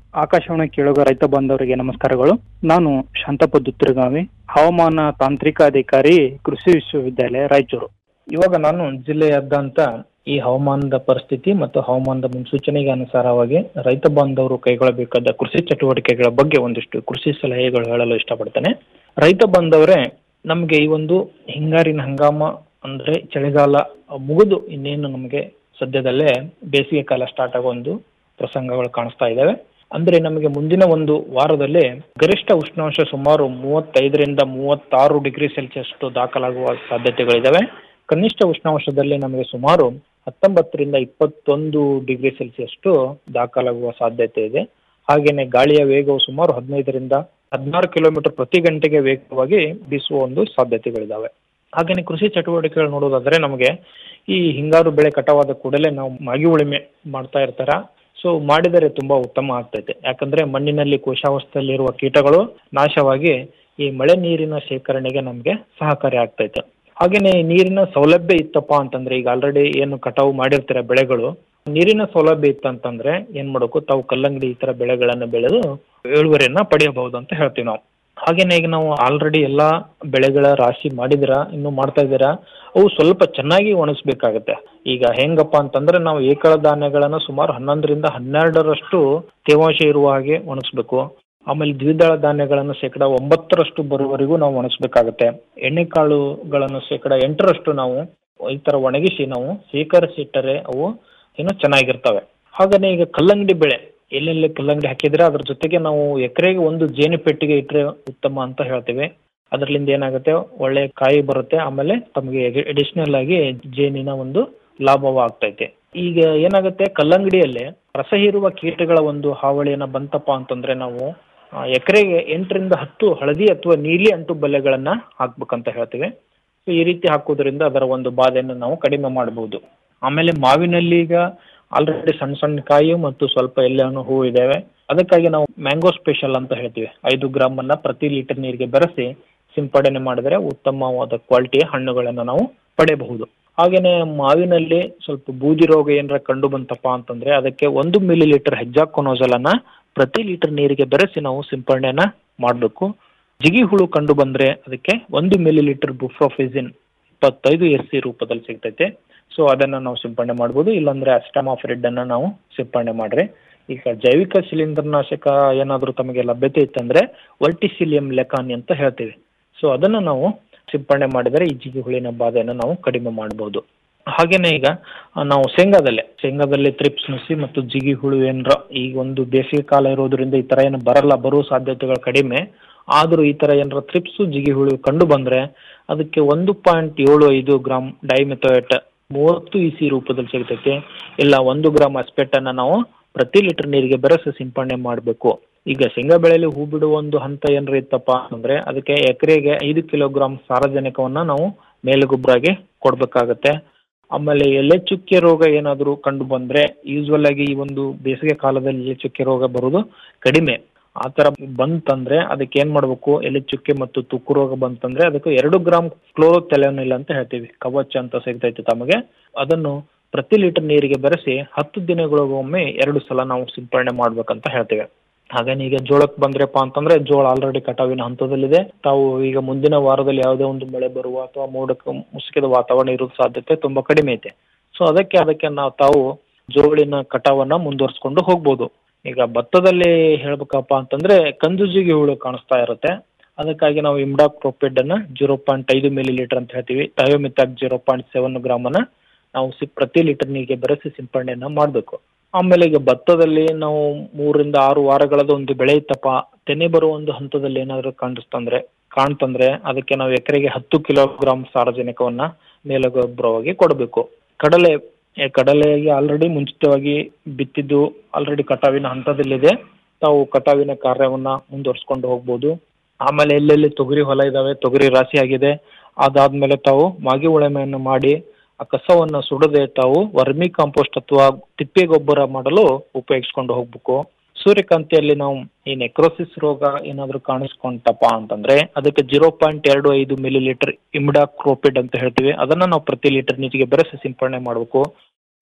[SPEAKER 15] ಆಕಾಶವಾಣಿ ಕೇಳುಗ ರೈತ ಬಾಂಧವರಿಗೆ ನಮಸ್ಕಾರಗಳು ನಾನು ಶಾಂತಪ್ಪ ದುತ್ತರಗಾವಿ ಹವಾಮಾನ ತಾಂತ್ರಿಕ ಅಧಿಕಾರಿ ಕೃಷಿ ವಿಶ್ವವಿದ್ಯಾಲಯ ರಾಯಚೂರು ಇವಾಗ ನಾನು ಜಿಲ್ಲೆಯಾದ್ಯಂತ ಈ ಹವಾಮಾನದ ಪರಿಸ್ಥಿತಿ ಮತ್ತು ಹವಾಮಾನದ ಮುನ್ಸೂಚನೆಗೆ ಅನುಸಾರವಾಗಿ ರೈತ ಬಾಂಧವರು ಕೈಗೊಳ್ಳಬೇಕಾದ ಕೃಷಿ ಚಟುವಟಿಕೆಗಳ ಬಗ್ಗೆ ಒಂದಿಷ್ಟು ಕೃಷಿ ಸಲಹೆಗಳು ಹೇಳಲು ಇಷ್ಟಪಡ್ತೇನೆ ರೈತ ಬಾಂಧವರೇ ನಮಗೆ ಈ ಒಂದು ಹಿಂಗಾರಿನ ಹಂಗಾಮ ಅಂದ್ರೆ ಚಳಿಗಾಲ ಮುಗಿದು ಇನ್ನೇನು ನಮಗೆ ಸದ್ಯದಲ್ಲೇ ಬೇಸಿಗೆ ಕಾಲ ಸ್ಟಾರ್ಟ್ ಆಗೋ ಒಂದು ಪ್ರಸಂಗಗಳು ಕಾಣಿಸ್ತಾ ಇದ್ದಾವೆ ಅಂದ್ರೆ ನಮಗೆ ಮುಂದಿನ ಒಂದು ವಾರದಲ್ಲಿ ಗರಿಷ್ಠ ಉಷ್ಣಾಂಶ ಸುಮಾರು ಮೂವತ್ತೈದರಿಂದ ಮೂವತ್ತಾರು ಡಿಗ್ರಿ ಸೆಲ್ಸಿಯಸ್ ದಾಖಲಾಗುವ ಸಾಧ್ಯತೆಗಳಿದ್ದಾವೆ ಕನಿಷ್ಠ ಉಷ್ಣಾಂಶದಲ್ಲಿ ನಮಗೆ ಸುಮಾರು ಹತ್ತೊಂಬತ್ತರಿಂದ ಇಪ್ಪತ್ತೊಂದು ಡಿಗ್ರಿ ಸೆಲ್ಸಿಯಸ್ ದಾಖಲಾಗುವ ಸಾಧ್ಯತೆ ಇದೆ ಹಾಗೇನೆ ಗಾಳಿಯ ವೇಗವು ಸುಮಾರು ಹದಿನೈದರಿಂದ ಹದಿನಾರು ಕಿಲೋಮೀಟರ್ ಪ್ರತಿ ಗಂಟೆಗೆ ವೇಗವಾಗಿ ಬೀಸುವ ಒಂದು ಸಾಧ್ಯತೆಗಳಿದಾವೆ ಹಾಗೇನೆ ಕೃಷಿ ಚಟುವಟಿಕೆಗಳು ನೋಡೋದಾದ್ರೆ ನಮಗೆ ಈ ಹಿಂಗಾರು ಬೆಳೆ ಕಟಾವಾದ ಕೂಡಲೇ ನಾವು ಮಾಗಿ ಉಳಿಮೆ ಮಾಡ್ತಾ ಇರ್ತಾರ ಸೊ ಮಾಡಿದರೆ ತುಂಬಾ ಉತ್ತಮ ಆಗ್ತೈತೆ ಯಾಕಂದ್ರೆ ಮಣ್ಣಿನಲ್ಲಿ ಕೋಶಾವಸ್ಥೆಯಲ್ಲಿರುವ ಕೀಟಗಳು ನಾಶವಾಗಿ ಈ ಮಳೆ ನೀರಿನ ಶೇಖರಣೆಗೆ ನಮಗೆ ಸಹಕಾರಿ ಆಗ್ತೈತೆ ಹಾಗೇನೆ ನೀರಿನ ಸೌಲಭ್ಯ ಇತ್ತಪ್ಪ ಅಂತಂದ್ರೆ ಈಗ ಆಲ್ರೆಡಿ ಏನು ಕಟಾವು ಮಾಡಿರ್ತೀರ ಬೆಳೆಗಳು ನೀರಿನ ಸೌಲಭ್ಯ ಇತ್ತಂತಂದ್ರೆ ಏನ್ ಮಾಡಬೇಕು ತಾವು ಕಲ್ಲಂಗಡಿ ಈ ತರ ಬೆಳೆಗಳನ್ನ ಬೆಳೆದು ಇಳುವರಿಯನ್ನ ಪಡೆಯಬಹುದು ಅಂತ ಹೇಳ್ತೀವಿ ನಾವು ಹಾಗೇನೆ ಈಗ ನಾವು ಆಲ್ರೆಡಿ ಎಲ್ಲಾ ಬೆಳೆಗಳ ರಾಶಿ ಮಾಡಿದಿರ ಇನ್ನು ಮಾಡ್ತಾ ಇದ್ದೀರಾ ಅವು ಸ್ವಲ್ಪ ಚೆನ್ನಾಗಿ ಒಣಗಿಸ್ಬೇಕಾಗತ್ತೆ ಈಗ ಹೆಂಗಪ್ಪ ಅಂತಂದ್ರೆ ನಾವು ಏಕಳ ಧಾನ್ಯಗಳನ್ನ ಸುಮಾರು ಹನ್ನೊಂದರಿಂದ ಹನ್ನೆರಡರಷ್ಟು ತೇವಾಂಶ ಇರುವ ಹಾಗೆ ಒಣಗಿಸ್ಬೇಕು ಆಮೇಲೆ ದ್ವಿದಳ ಧಾನ್ಯಗಳನ್ನು ಶೇಕಡ ಒಂಬತ್ತರಷ್ಟು ಬರುವವರೆಗೂ ನಾವು ಒಣಗಿಸ್ಬೇಕಾಗತ್ತೆ ಎಣ್ಣೆಕಾಳುಗಳನ್ನು ಶೇಕಡ ಎಂಟರಷ್ಟು ನಾವು ಈ ತರ ಒಣಗಿಸಿ ನಾವು ಶೇಖರಿಸಿಟ್ಟರೆ ಅವು ಏನೋ ಚೆನ್ನಾಗಿರ್ತವೆ ಹಾಗೇನೆ ಈಗ ಕಲ್ಲಂಗಡಿ ಬೆಳೆ ಎಲ್ಲೆಲ್ಲಿ ಕಲ್ಲಂಗಡಿ ಹಾಕಿದ್ರೆ ಅದ್ರ ಜೊತೆಗೆ ನಾವು ಎಕರೆಗೆ ಒಂದು ಜೇನು ಪೆಟ್ಟಿಗೆ ಇಟ್ಟರೆ ಉತ್ತಮ ಅಂತ ಹೇಳ್ತೇವೆ ಅದರಿಂದ ಏನಾಗುತ್ತೆ ಒಳ್ಳೆ ಕಾಯಿ ಬರುತ್ತೆ ಆಮೇಲೆ ತಮಗೆ ಅಡಿಷನಲ್ ಆಗಿ ಜೇನಿನ ಒಂದು ಲಾಭವ ಆಗ್ತೈತೆ ಈಗ ಏನಾಗುತ್ತೆ ಕಲ್ಲಂಗಡಿಯಲ್ಲಿ ರಸ ಹೀರುವ ಕೀಟಗಳ ಒಂದು ಹಾವಳಿಯನ್ನ ಬಂತಪ್ಪ ಅಂತಂದ್ರೆ ನಾವು ಆ, ಎಕರೆಗೆ ಎಂಟರಿಂದ ಹತ್ತು ಹಳದಿ ಅಥವಾ ನೀಲಿ ಅಂಟು ಬಲೆಗಳನ್ನ ಹಾಕ್ಬೇಕಂತ ಹೇಳ್ತೇವೆ ಸೊ ಈ ರೀತಿ ಹಾಕೋದ್ರಿಂದ ಅದರ ಒಂದು ಬಾಧೆಯನ್ನು ನಾವು ಕಡಿಮೆ ಮಾಡಬಹುದು ಆಮೇಲೆ ಮಾವಿನಲ್ಲಿ ಈಗ ಆಲ್ರೆಡಿ ಸಣ್ಣ ಸಣ್ಣ ಕಾಯಿ ಮತ್ತು ಸ್ವಲ್ಪ ಎಲ್ಲಾನು ಹೂ ಇದಾವೆ ಅದಕ್ಕಾಗಿ ನಾವು ಮ್ಯಾಂಗೋ ಸ್ಪೆಷಲ್ ಅಂತ ಹೇಳ್ತೀವಿ ಐದು ಗ್ರಾಮ್ ಅನ್ನ ಪ್ರತಿ ಲೀಟರ್ ನೀರಿಗೆ ಬೆರೆಸಿ ಸಿಂಪಡಣೆ ಮಾಡಿದರೆ ಉತ್ತಮವಾದ ಕ್ವಾಲಿಟಿಯ ಹಣ್ಣುಗಳನ್ನು ನಾವು ಪಡೆಯಬಹುದು ಹಾಗೇನೆ ಮಾವಿನಲ್ಲಿ ಸ್ವಲ್ಪ ಬೂದಿ ರೋಗ ಏನಾರ ಕಂಡು ಬಂತಪ್ಪ ಅಂತಂದ್ರೆ ಅದಕ್ಕೆ ಒಂದು ಮಿಲಿ ಲೀಟರ್ ಹೆಜ್ಜಾಕೊನೋಜಲ್ ಅನ್ನ ಪ್ರತಿ ಲೀಟರ್ ನೀರಿಗೆ ಬೆರೆಸಿ ನಾವು ಸಿಂಪಡಣೆಯನ್ನ ಮಾಡಬೇಕು ಜಿಗಿ ಹುಳು ಕಂಡು ಬಂದ್ರೆ ಅದಕ್ಕೆ ಒಂದು ಮಿಲಿ ಲೀಟರ್ ಬುಫ್ರೋಫಿಸಿನ್ ಇಪ್ಪತ್ತೈದು ಎಸ್ ಸಿ ರೂಪದಲ್ಲಿ ಸಿಗ್ತೈತೆ ಸೊ ಅದನ್ನ ನಾವು ಸಿಂಪಡಣೆ ಮಾಡ್ಬೋದು ಇಲ್ಲಾಂದ್ರೆ ಅಸ್ಟಮಾಫ್ರಿಡ್ ಅನ್ನ ನಾವು ಸಿಂಪಡಣೆ ಮಾಡ್ರಿ ಈಗ ಜೈವಿಕ ಶಿಲೀಂಧ್ರನಾಶಕ ಏನಾದರೂ ತಮಗೆ ಲಭ್ಯತೆ ಇತ್ತಂದ್ರೆ ವರ್ಟಿಸಿಲಿಯಂ ಲೆಕಾನಿ ಅಂತ ಹೇಳ್ತೀವಿ ಸೊ ಅದನ್ನ ನಾವು ಸಿಂಪಡಣೆ ಮಾಡಿದರೆ ಈ ಜಿಗಿ ಹುಳಿನ ಬಾಧೆಯನ್ನು ನಾವು ಕಡಿಮೆ ಮಾಡಬಹುದು ಹಾಗೇನೆ ಈಗ ಆ, ನಾವು ಶೇಂಗಾದಲ್ಲೇ ಶೇಂಗಾದಲ್ಲಿ ತ್ರಿಪ್ಸ್ ನುಸಿ ಮತ್ತು ಜಿಗಿ ಹುಳು ಏನ್ರ ಈಗ ಒಂದು ಬೇಸಿಗೆ ಕಾಲ ಇರೋದ್ರಿಂದ ಈ ತರ ಏನು ಬರಲ್ಲ ಬರುವ ಸಾಧ್ಯತೆಗಳು ಕಡಿಮೆ ಆದ್ರೂ ಈ ತರ ಏನಾರ ತ್ರಿಪ್ಸು ಜಿಗಿ ಹುಳು ಕಂಡು ಬಂದ್ರೆ ಅದಕ್ಕೆ ಒಂದು ಪಾಯಿಂಟ್ ಏಳು ಐದು ಗ್ರಾಮ್ ಡೈಮೆಥೋಯೇಟ್ ಮೂವತ್ತು ಇಸಿ ರೂಪದಲ್ಲಿ ಸಿಗ್ತೈತೆ ಇಲ್ಲ ಒಂದು ಗ್ರಾಮ್ ಅಸ್ಪೆಟ್ ಅನ್ನ ನಾವು ಪ್ರತಿ ಲೀಟರ್ ನೀರಿಗೆ ಬೆರೆಸಿ ಸಿಂಪಡಣೆ ಮಾಡಬೇಕು ಈಗ ಶೇಂಗಾ ಬೆಳೆಯಲ್ಲಿ ಹೂ ಬಿಡುವ ಒಂದು ಹಂತ ಏನಾರ ಇತ್ತಪ್ಪ ಅಂದ್ರೆ ಅದಕ್ಕೆ ಎಕರೆಗೆ ಐದು ಕಿಲೋಗ್ರಾಮ್ ಸಾರಜನಕವನ್ನ ನಾವು ಮೇಲುಗೊಬ್ಬರಾಗಿ ಕೊಡ್ಬೇಕಾಗತ್ತೆ ಆಮೇಲೆ ಎಲೆ ಚುಕ್ಕೆ ರೋಗ ಏನಾದರೂ ಕಂಡು ಬಂದ್ರೆ ಯೂಸ್ವಲ್ ಆಗಿ ಈ ಒಂದು ಬೇಸಿಗೆ ಕಾಲದಲ್ಲಿ ಎಲೆ ಚುಕ್ಕೆ ರೋಗ ಬರೋದು ಕಡಿಮೆ ಆ ತರ ಬಂತಂದ್ರೆ ಅದಕ್ಕೆ ಏನ್ ಮಾಡ್ಬೇಕು ಎಲೆ ಚುಕ್ಕೆ ಮತ್ತು ತುಕ್ಕು ರೋಗ ಬಂತಂದ್ರೆ ಅದಕ್ಕೆ ಎರಡು ಗ್ರಾಮ್ ಕ್ಲೋರೋಥೆಲೋನಿಲ್ ಅಂತ ಹೇಳ್ತೀವಿ ಕವಚ ಅಂತ ಸಿಗ್ತೈತೆ ತಮಗೆ ಅದನ್ನು ಪ್ರತಿ ಲೀಟರ್ ನೀರಿಗೆ ಬೆರೆಸಿ ಹತ್ತು ದಿನಗಳಿಗೊಮ್ಮೆ ಎರಡು ಸಲ ನಾವು ಸಿಂಪಡಣೆ ಮಾಡ್ಬೇಕಂತ ಹೇಳ್ತೇವೆ ಹಾಗೇನೆ ಈಗ ಜೋಳಕ್ಕೆ ಬಂದ್ರಪ್ಪ ಅಂತಂದ್ರೆ ಜೋಳ ಆಲ್ರೆಡಿ ಕಟಾವಿನ ಹಂತದಲ್ಲಿದೆ ತಾವು ಈಗ ಮುಂದಿನ ವಾರದಲ್ಲಿ ಯಾವುದೇ ಒಂದು ಮಳೆ ಬರುವ ಅಥವಾ ಮೋಡಕ್ಕೆ ಮುಸುಕಿದ ವಾತಾವರಣ ಇರೋ ಸಾಧ್ಯತೆ ತುಂಬಾ ಕಡಿಮೆ ಐತೆ ಸೊ ಅದಕ್ಕೆ ಅದಕ್ಕೆ ನಾವು ತಾವು ಜೋಳಿನ ಕಟಾವನ್ನ ಮುಂದುವರ್ಸ್ಕೊಂಡು ಹೋಗ್ಬೋದು ಈಗ ಭತ್ತದಲ್ಲಿ ಹೇಳ್ಬೇಕಪ್ಪ ಅಂತಂದ್ರೆ ಕಂದುಜಿಗಿ ಹುಳು ಕಾಣಿಸ್ತಾ ಇರುತ್ತೆ ಅದಕ್ಕಾಗಿ ನಾವು ಇಮ್ಡಾಕ್ ಪ್ರೊಪೆಡ್ ಅನ್ನ ಜೀರೋ ಪಾಯಿಂಟ್ ಐದು ಮಿಲಿ ಲೀಟರ್ ಅಂತ ಹೇಳ್ತೀವಿ thiamethoxam zero point seven gram ಅನ್ನ ನಾವು ಸಿ ಪ್ರತಿ ಲೀಟರ್ ನೀರಿಗೆ ಬೆರೆಸಿ ಸಿಂಪಡಣೆಯನ್ನ ಮಾಡಬೇಕು ಆಮೇಲೆ ಈಗ ಭತ್ತದಲ್ಲಿ ನಾವು ಮೂರರಿಂದ ಆರು ವಾರಗಳದ ಒಂದು ಬೆಳೆ ಇತ್ತಪ್ಪ ತೆನೆ ಬರುವ ಒಂದು ಹಂತದಲ್ಲಿ ಏನಾದರೂ ಕಾಣಿಸ್ತಂದ್ರೆ ಕಾಣ್ತಂದ್ರೆ ಅದಕ್ಕೆ ನಾವು ಎಕರೆಗೆ ಹತ್ತು ಕಿಲೋಗ್ರಾಮ್ ಸಾರಜನಕವನ್ನ ಮೇಲುಗೊಬ್ಬರವಾಗಿ ಕೊಡಬೇಕು ಕಡಲೆ ಏ, ಕಡಲೆಗೆ ಆಲ್ರೆಡಿ ಮುಂಚಿತವಾಗಿ ಬಿತ್ತಿದ್ದು ಆಲ್ರೆಡಿ ಕಟಾವಿನ ಹಂತದಲ್ಲಿದೆ ತಾವು ಕಟಾವಿನ ಕಾರ್ಯವನ್ನ ಮುಂದುವರ್ಸ್ಕೊಂಡು ಹೋಗ್ಬೋದು ಆಮೇಲೆ ಎಲ್ಲೆಲ್ಲಿ ತೊಗರಿ ಹೊಲ ಇದಾವೆ ತೊಗರಿ ರಾಶಿ ಆಗಿದೆ ಅದಾದ್ಮೇಲೆ ತಾವು ಮಾಗಿ ಉಳುಮೆಯನ್ನು ಮಾಡಿ ಆ ಕಸವನ್ನ ಸುಡದೆ ತಾವು ವರ್ಮಿ ಕಾಂಪೋಸ್ಟ್ ಅಥವಾ ತಿಪ್ಪೆ ಗೊಬ್ಬರ ಮಾಡಲು ಉಪಯೋಗಿಸ್ಕೊಂಡು ಹೋಗ್ಬೇಕು ಸೂರ್ಯಕಾಂತಿಯಲ್ಲಿ ನಾವು ಈ ನೆಕ್ರೋಸಿಸ್ ರೋಗ ಏನಾದ್ರು ಕಾಣಿಸ್ಕೊಂತಪ್ಪ ಅಂತಂದ್ರೆ ಅದಕ್ಕೆ ಜೀರೋ ಪಾಯಿಂಟ್ ಎರಡು ಐದು ಮಿಲಿ ಲೀಟರ್ ಇಮ್ಡಾ ಕ್ರೋಪಿಡ್ ಅಂತ ಹೇಳ್ತೀವಿ ಅದನ್ನ ನಾವು ಪ್ರತಿ ಲೀಟರ್ ನೀರಿಗೆ ಬೆರೆಸಿ ಸಿಂಪಡಣೆ ಮಾಡಬೇಕು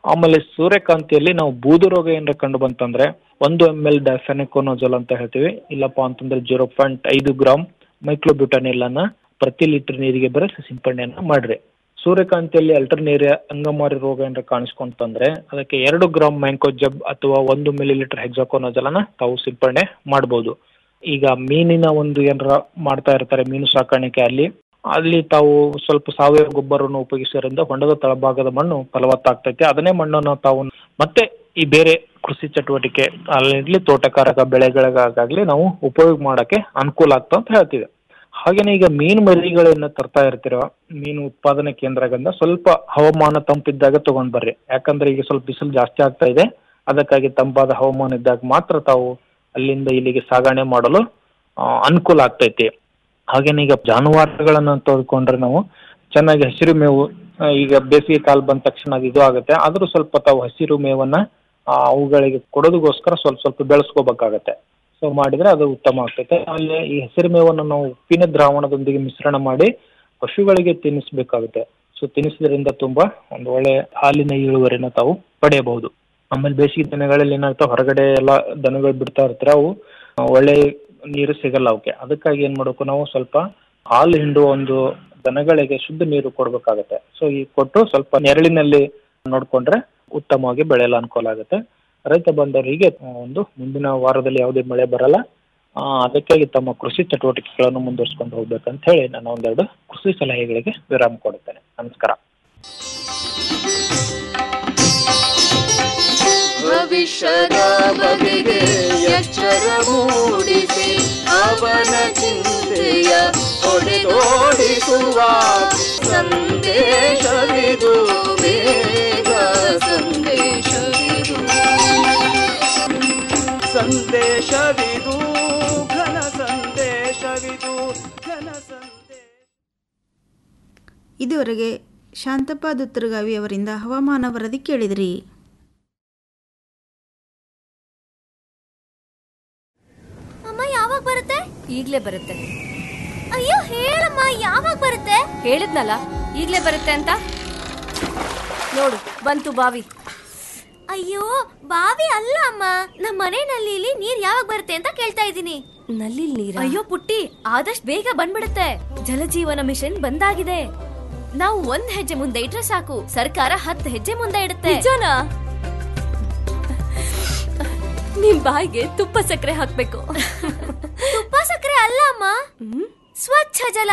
[SPEAKER 15] ಆಮೇಲೆ ಸೂರ್ಯಕಾಂತಿಯಲ್ಲಿ ನಾವು ಬೂದು ರೋಗ ಏನಾರ ಕಂಡು ಬಂತಂದ್ರೆ ಒಂದು ಎಮ್ ಎಲ್ ಡಫೆನಿಕೋನೋಜಲ್ ಅಂತ ಹೇಳ್ತೀವಿ ಇಲ್ಲಪ್ಪ ಅಂತಂದ್ರೆ ಜೀರೋ ಪಾಯಿಂಟ್ ಐದು ಗ್ರಾಮ್ ಮೈಕ್ರೋಬ್ಯೂಟಾನಿಲ್ ಅನ್ನ ಪ್ರತಿ ಲೀಟರ್ ನೀರಿಗೆ ಬೆರೆಸಿ ಸಿಂಪಡಣೆಯನ್ನ ಮಾಡ್ರಿ ಸೂರ್ಯಕಾಂತಿಯಲ್ಲಿ ಅಲ್ಟರ್ನೇರಿಯಾ ಅಂಗಮಾರಿ ರೋಗ ಏನಾರ ಕಾಣಿಸ್ಕೊಂತಂದ್ರೆ ಅದಕ್ಕೆ ಎರಡು ಗ್ರಾಮ್ ಮ್ಯಾಂಕೋಜಬ್ ಅಥವಾ ಒಂದು ಮಿಲಿ ಲೀಟರ್ ಹೆಕ್ಸಾಕೋನೋಜಲ್ ಅನ್ನ ತಾವು ಸಿಂಪಡಣೆ ಮಾಡಬಹುದು ಈಗ ಮೀನಿನ ಒಂದು ಏನಾರ ಮಾಡ್ತಾ ಇರ್ತಾರೆ ಮೀನು ಸಾಕಾಣಿಕೆ ಅಲ್ಲಿ ಅಲ್ಲಿ ತಾವು ಸ್ವಲ್ಪ ಸಾವಯವ ಗೊಬ್ಬರವನ್ನು ಉಪಯೋಗಿಸೋದ್ರಿಂದ ಹೊಂಡದ ತಳಭಾಗದ ಮಣ್ಣು ಫಲವತ್ತಾಗ್ತೈತೆ ಅದನ್ನೇ ಮಣ್ಣನ್ನು ತಾವು ಮತ್ತೆ ಈ ಬೇರೆ ಕೃಷಿ ಚಟುವಟಿಕೆ ಅಲ್ಲಿ ತೋಟಗಾರಿಕಾ ಬೆಳೆಗಳಿಗಾಗಲಿ ನಾವು ಉಪಯೋಗ ಮಾಡಕ್ಕೆ ಅನುಕೂಲ ಆಗ್ತಾ ಅಂತ ಹೇಳ್ತೀವಿ ಹಾಗೇನೆ ಈಗ ಮೀನು ಮರಿಗಳನ್ನ ತರ್ತಾ ಇರ್ತೀರ ಮೀನು ಉತ್ಪಾದನೆ ಕೇಂದ್ರಗಳಿಂದ ಸ್ವಲ್ಪ ಹವಾಮಾನ ತಂಪಿದ್ದಾಗ ತಗೊಂಡ್ ಬರ್ರಿ ಯಾಕಂದ್ರೆ ಈಗ ಸ್ವಲ್ಪ ಬಿಸಿಲು ಜಾಸ್ತಿ ಆಗ್ತಾ ಇದೆ ಅದಕ್ಕಾಗಿ ತಂಪಾದ ಹವಾಮಾನ ಇದ್ದಾಗ ಮಾತ್ರ ತಾವು ಅಲ್ಲಿಂದ ಇಲ್ಲಿಗೆ ಸಾಗಣೆ ಮಾಡಲು ಆ, ಅನುಕೂಲ ಆಗ್ತೈತಿ ಹಾಗೇನೆ ಈಗ ಜಾನುವಾರುಗಳನ್ನ ತೆಗೆದುಕೊಂಡ್ರೆ ನಾವು ಚೆನ್ನಾಗಿ ಹಸಿರು ಮೇವು ಆ, ಈಗ ಬೇಸಿಗೆ ಕಾಲ ಬಂದ ತಕ್ಷಣ ಅದು ಇದು ಆಗುತ್ತೆ ಆದ್ರೂ ಸ್ವಲ್ಪ ತಾವು ಹಸಿರು ಮೇವನ್ನ ಆ, ಅವುಗಳಿಗೆ ಕೊಡೋದಕ್ಕೋಸ್ಕರ ಸ್ವಲ್ಪ ಸ್ವಲ್ಪ ಬೆಳೆಸ್ಕೋಬೇಕಾಗತ್ತೆ ಸೊ ಮಾಡಿದ್ರೆ ಅದು ಉತ್ತಮ ಆಗ್ತೈತೆ ಅಲ್ಲಿ ಈ ಹಸಿರು ಮೇವನ್ನು ನಾವು ಉಪ್ಪಿನ ದ್ರಾವಣದೊಂದಿಗೆ ಮಿಶ್ರಣ ಮಾಡಿ ಪಶುಗಳಿಗೆ ತಿನ್ನಿಸ್ಬೇಕಾಗುತ್ತೆ ಸೊ ತಿನ್ನಿಸೋದ್ರಿಂದ ತುಂಬಾ ಒಂದು ಒಳ್ಳೆ ಹಾಲಿನ ಇಳುವರಿನ ತಾವು ಪಡೆಯಬಹುದು ಆಮೇಲೆ ಬೇಸಿಗೆ ದಿನಗಳಲ್ಲಿ ಏನಾಗ್ತಾವ ಹೊರಗಡೆ ಎಲ್ಲ ದನಗಳು ಬಿಡ್ತಾ ಇರ್ತಾರೆ ಅವು ಆ, ಒಳ್ಳೆ ನೀರು ಸಿಗಲ್ಲ ಅವಕ್ಕೆ ಅದಕ್ಕಾಗಿ ಏನ್ ಮಾಡಬೇಕು ನಾವು ಸ್ವಲ್ಪ ಹಾಲು ಹಿಂಡುವ ಒಂದು ದನಗಳಿಗೆ ಶುದ್ಧ ನೀರು ಕೊಡ್ಬೇಕಾಗತ್ತೆ ಸೊ ಈ ಕೊಟ್ಟು ಸ್ವಲ್ಪ ನೆರಳಿನಲ್ಲಿ ನೋಡ್ಕೊಂಡ್ರೆ ಉತ್ತಮವಾಗಿ ಬೆಳೆಯಲು ಅನುಕೂಲ ಆಗುತ್ತೆ ರೈತ ಬಂದವರಿಗೆ ಆ, ಒಂದು ಮುಂದಿನ ವಾರದಲ್ಲಿ ಯಾವುದೇ ಮಳೆ ಬರಲ್ಲ ಆ, ಅದಕ್ಕಾಗಿ ತಮ್ಮ ಕೃಷಿ ಚಟುವಟಿಕೆಗಳನ್ನು ಮುಂದುವರಿಸ್ಕೊಂಡು ಹೋಗ್ಬೇಕಂತ ಹೇಳಿ ನಾನು ಒಂದೆರಡು ಕೃಷಿ ಸಲಹೆಗಳಿಗೆ ವಿರಾಮ ಕೊಡುತ್ತೇನೆ ನಮಸ್ಕಾರ
[SPEAKER 13] ಭವಿಷ್ಯದ ಬಗೆಗೆ ಎಚ್ಚರ ಮೂಡಿಸಿ ಅವನ ಚಿಂತೆಯ ಹೊಡೆದೋಡಿಸುವ ಸಂದೇಶವಿದು ಬೇಗ ಸಂದೇಶವಿದು ಸಂದೇಶವಿದು ಘನ ಸಂದೇಶವಿದು ಘನ ಸಂದೇಶ
[SPEAKER 2] ಇದುವರೆಗೆ ಶಾಂತಪ್ಪ ದುತ್ತರಗಾವಿ ಅವರಿಂದ ಹವಾಮಾನ ವರದಿ ಕೇಳಿದಿರಿ
[SPEAKER 16] ಅಮ್ಮ ಯಾವಾಗ ಬರುತ್ತೆ ಈಗ್ಲೇ ಬರುತ್ತೆ ಅಯ್ಯೋ ಹೇಳಮ್ಮ ಯಾವಾಗ ಬರುತ್ತೆ ಹೇಳಿದ್ನಲ್ಲ ಈಗ್ಲೇ ಬರುತ್ತೆ ಅಂತ ನೋಡು ಬಂತು ಬಾವಿ ಅಯ್ಯೋ ಬಾವಿ ಅಲ್ಲ ಅಮ್ಮ ನಮ್ಮ ಮನೆ ನಲ್ಲಿಲಿ ನೀರ್ ಯಾವಾಗ ಬರುತ್ತೆ ಅಂತ ಕೇಳ್ತಾ ಇದ್ದೀನಿ ನಲ್ಲಿ ನೀರ ಅಯ್ಯೋ ಪುಟ್ಟಿ ಆದಷ್ಟು ಬೇಗ ಬಂದ್ಬಿಡುತ್ತೆ ಜಲಜೀವನ ಮಿಷನ್ ಬಂದಾಗಿದೆ ನಾವು ಒಂದ್ ಹೆಜ್ಜೆ ಮುಂದೆ ಇಟ್ರೆ ಸಾಕು ಸರ್ಕಾರ ಹತ್ತು ಹೆಜ್ಜೆ ಮುಂದೆ ಇಡುತ್ತೆ ನಿಜನಾ ನಿಮ್ ಬಾಯಿಗೆ ತುಪ್ಪ ಸಕ್ಕರೆ ಹಾಕ್ಬೇಕು ತುಪ್ಪ ಸಕ್ಕರೆ ಅಲ್ಲ ಅಮ್ಮ ಸ್ವಚ್ಛ ಜಲ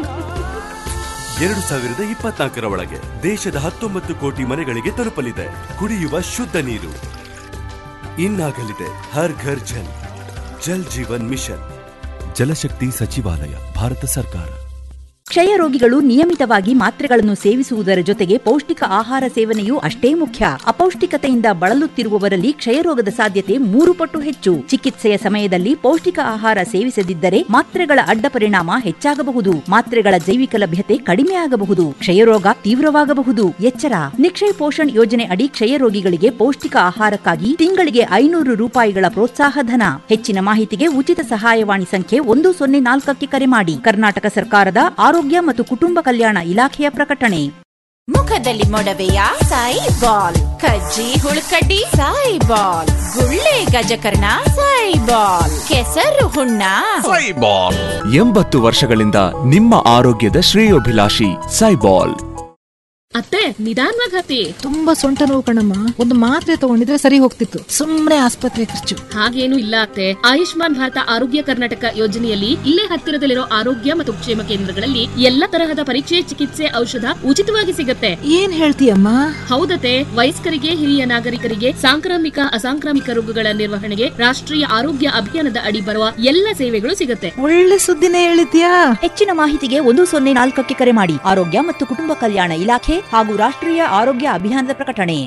[SPEAKER 17] ಎರಡು ಸಾವಿರದ ಇಪ್ಪತ್ನಾಲ್ಕರ ಒಳಗೆ ದೇಶದ ಹತ್ತೊಂಬತ್ತು ಕೋಟಿ ಮನೆಗಳಿಗೆ ತಲುಪಲಿದೆ ಕುಡಿಯುವ ಶುದ್ಧ ನೀರು ಇನ್ನಾಗಲಿದೆ ಹರ್ ಘರ್ ಜಲ್ ಜಲ್ ಜೀವನ್ ಮಿಷನ್ ಜಲಶಕ್ತಿ ಸಚಿವಾಲಯ ಭಾರತ ಸರ್ಕಾರ
[SPEAKER 18] ಕ್ಷಯ ರೋಗಿಗಳು ನಿಯಮಿತವಾಗಿ ಮಾತ್ರೆಗಳನ್ನು ಸೇವಿಸುವುದರ ಜೊತೆಗೆ ಪೌಷ್ಟಿಕ ಆಹಾರ ಸೇವನೆಯೂ ಅಷ್ಟೇ ಮುಖ್ಯ ಅಪೌಷ್ಟಿಕತೆಯಿಂದ ಬಳಲುತ್ತಿರುವವರಲ್ಲಿ ಕ್ಷಯರೋಗದ ಸಾಧ್ಯತೆ ಮೂರು ಪಟ್ಟು ಹೆಚ್ಚು ಚಿಕಿತ್ಸೆಯ ಸಮಯದಲ್ಲಿ ಪೌಷ್ಟಿಕ ಆಹಾರ ಸೇವಿಸದಿದ್ದರೆ ಮಾತ್ರೆಗಳ ಅಡ್ಡ ಪರಿಣಾಮ ಹೆಚ್ಚಾಗಬಹುದು ಮಾತ್ರೆಗಳ ಜೈವಿಕ ಲಭ್ಯತೆ ಕಡಿಮೆ ಆಗಬಹುದು ಕ್ಷಯರೋಗ ತೀವ್ರವಾಗಬಹುದು ಎಚ್ಚರ ನಿಕ್ಷಯ್ ಪೋಷಣ್ ಯೋಜನೆ ಅಡಿ ಕ್ಷಯ ರೋಗಿಗಳಿಗೆ ಪೌಷ್ಟಿಕ ಆಹಾರಕ್ಕಾಗಿ ತಿಂಗಳಿಗೆ ಐನೂರು ರೂಪಾಯಿಗಳ ಪ್ರೋತ್ಸಾಹ ಧನ ಹೆಚ್ಚಿನ ಮಾಹಿತಿಗೆ ಉಚಿತ ಸಹಾಯವಾಣಿ ಸಂಖ್ಯೆ ಒಂದು ಸೊನ್ನೆ ನಾಲ್ಕಕ್ಕೆ ಕರೆ ಮಾಡಿ ಕರ್ನಾಟಕ ಸರ್ಕಾರದ ಆರೋಗ್ಯ ಮತ್ತು ಕುಟುಂಬ ಕಲ್ಯಾಣ ಇಲಾಖೆಯ ಪ್ರಕಟಣೆ
[SPEAKER 19] ಮುಖದಲ್ಲಿ ಮೊಡವೆಯ ಸಾಯಿ ಬಾಲ್ ಕಜ್ಜಿ ಹುಳುಕಡ್ಡಿ ಸಾಯಿ ಬಾಲ್ ಗುಳ್ಳೆ ಗಜಕರ್ಣ ಸಾಯಿ ಬಾಲ್ ಕೆಸರು ಹುಣ್ಣ
[SPEAKER 20] ಎಂಬತ್ತು ವರ್ಷಗಳಿಂದ ನಿಮ್ಮ ಆರೋಗ್ಯದ ಶ್ರೇಯೋಭಿಲಾಷಿ ಸೈಬಾಲ್
[SPEAKER 21] ಅತ್ತೆ ನಿಧಾನವಾಗಿ ಹತ್ತಿ ತುಂಬಾ ಸೊಂಟ ನೋವು ಕಣಮ್ಮ ಒಂದು ಮಾತ್ರೆ ತಗೊಂಡಿದ್ರೆ ಸರಿ ಹೋಗ್ತಿತ್ತು ಸುಮ್ನೆ ಆಸ್ಪತ್ರೆ ಖರ್ಚು ಹಾಗೇನು ಇಲ್ಲ ಅತ್ತೆ ಆಯುಷ್ಮಾನ್ ಭಾರತ ಆರೋಗ್ಯ ಕರ್ನಾಟಕ ಯೋಜನೆಯಲ್ಲಿ ಇಲ್ಲೇ ಹತ್ತಿರದಲ್ಲಿರೋ ಆರೋಗ್ಯ ಮತ್ತು ಕ್ಷೇಮ ಕೇಂದ್ರಗಳಲ್ಲಿ ಎಲ್ಲ ತರಹದ ಪರೀಕ್ಷೆ ಚಿಕಿತ್ಸೆ ಔಷಧ ಉಚಿತವಾಗಿ ಸಿಗತ್ತೆ ಏನ್ ಹೇಳ್ತೀಯಮ್ಮ ಹೌದತೆ ವಯಸ್ಕರಿಗೆ ಹಿರಿಯ ನಾಗರಿಕರಿಗೆ ಸಾಂಕ್ರಾಮಿಕ ಅಸಾಂಕ್ರಾಮಿಕ ರೋಗಗಳ ನಿರ್ವಹಣೆಗೆ ರಾಷ್ಟ್ರೀಯ ಆರೋಗ್ಯ ಅಭಿಯಾನದ ಅಡಿ ಬರುವ ಎಲ್ಲ ಸೇವೆಗಳು ಸಿಗತ್ತೆ
[SPEAKER 18] ಒಳ್ಳೆ ಸುದ್ದಿನೇ ಹೇಳಿದ್ಯಾ ಹೆಚ್ಚಿನ ಮಾಹಿತಿಗೆ ಒಂದು ಸೊನ್ನೆ ನಾಲ್ಕಕ್ಕೆ ಕರೆ ಮಾಡಿ ಆರೋಗ್ಯ ಮತ್ತು ಕುಟುಂಬ ಕಲ್ಯಾಣ ಇಲಾಖೆ ಹಾಗೂ ರಾಷ್ಟ್ರೀಯ ಆರೋಗ್ಯ ಅಭಿಯಾನದ ಪ್ರಕಟಣೆ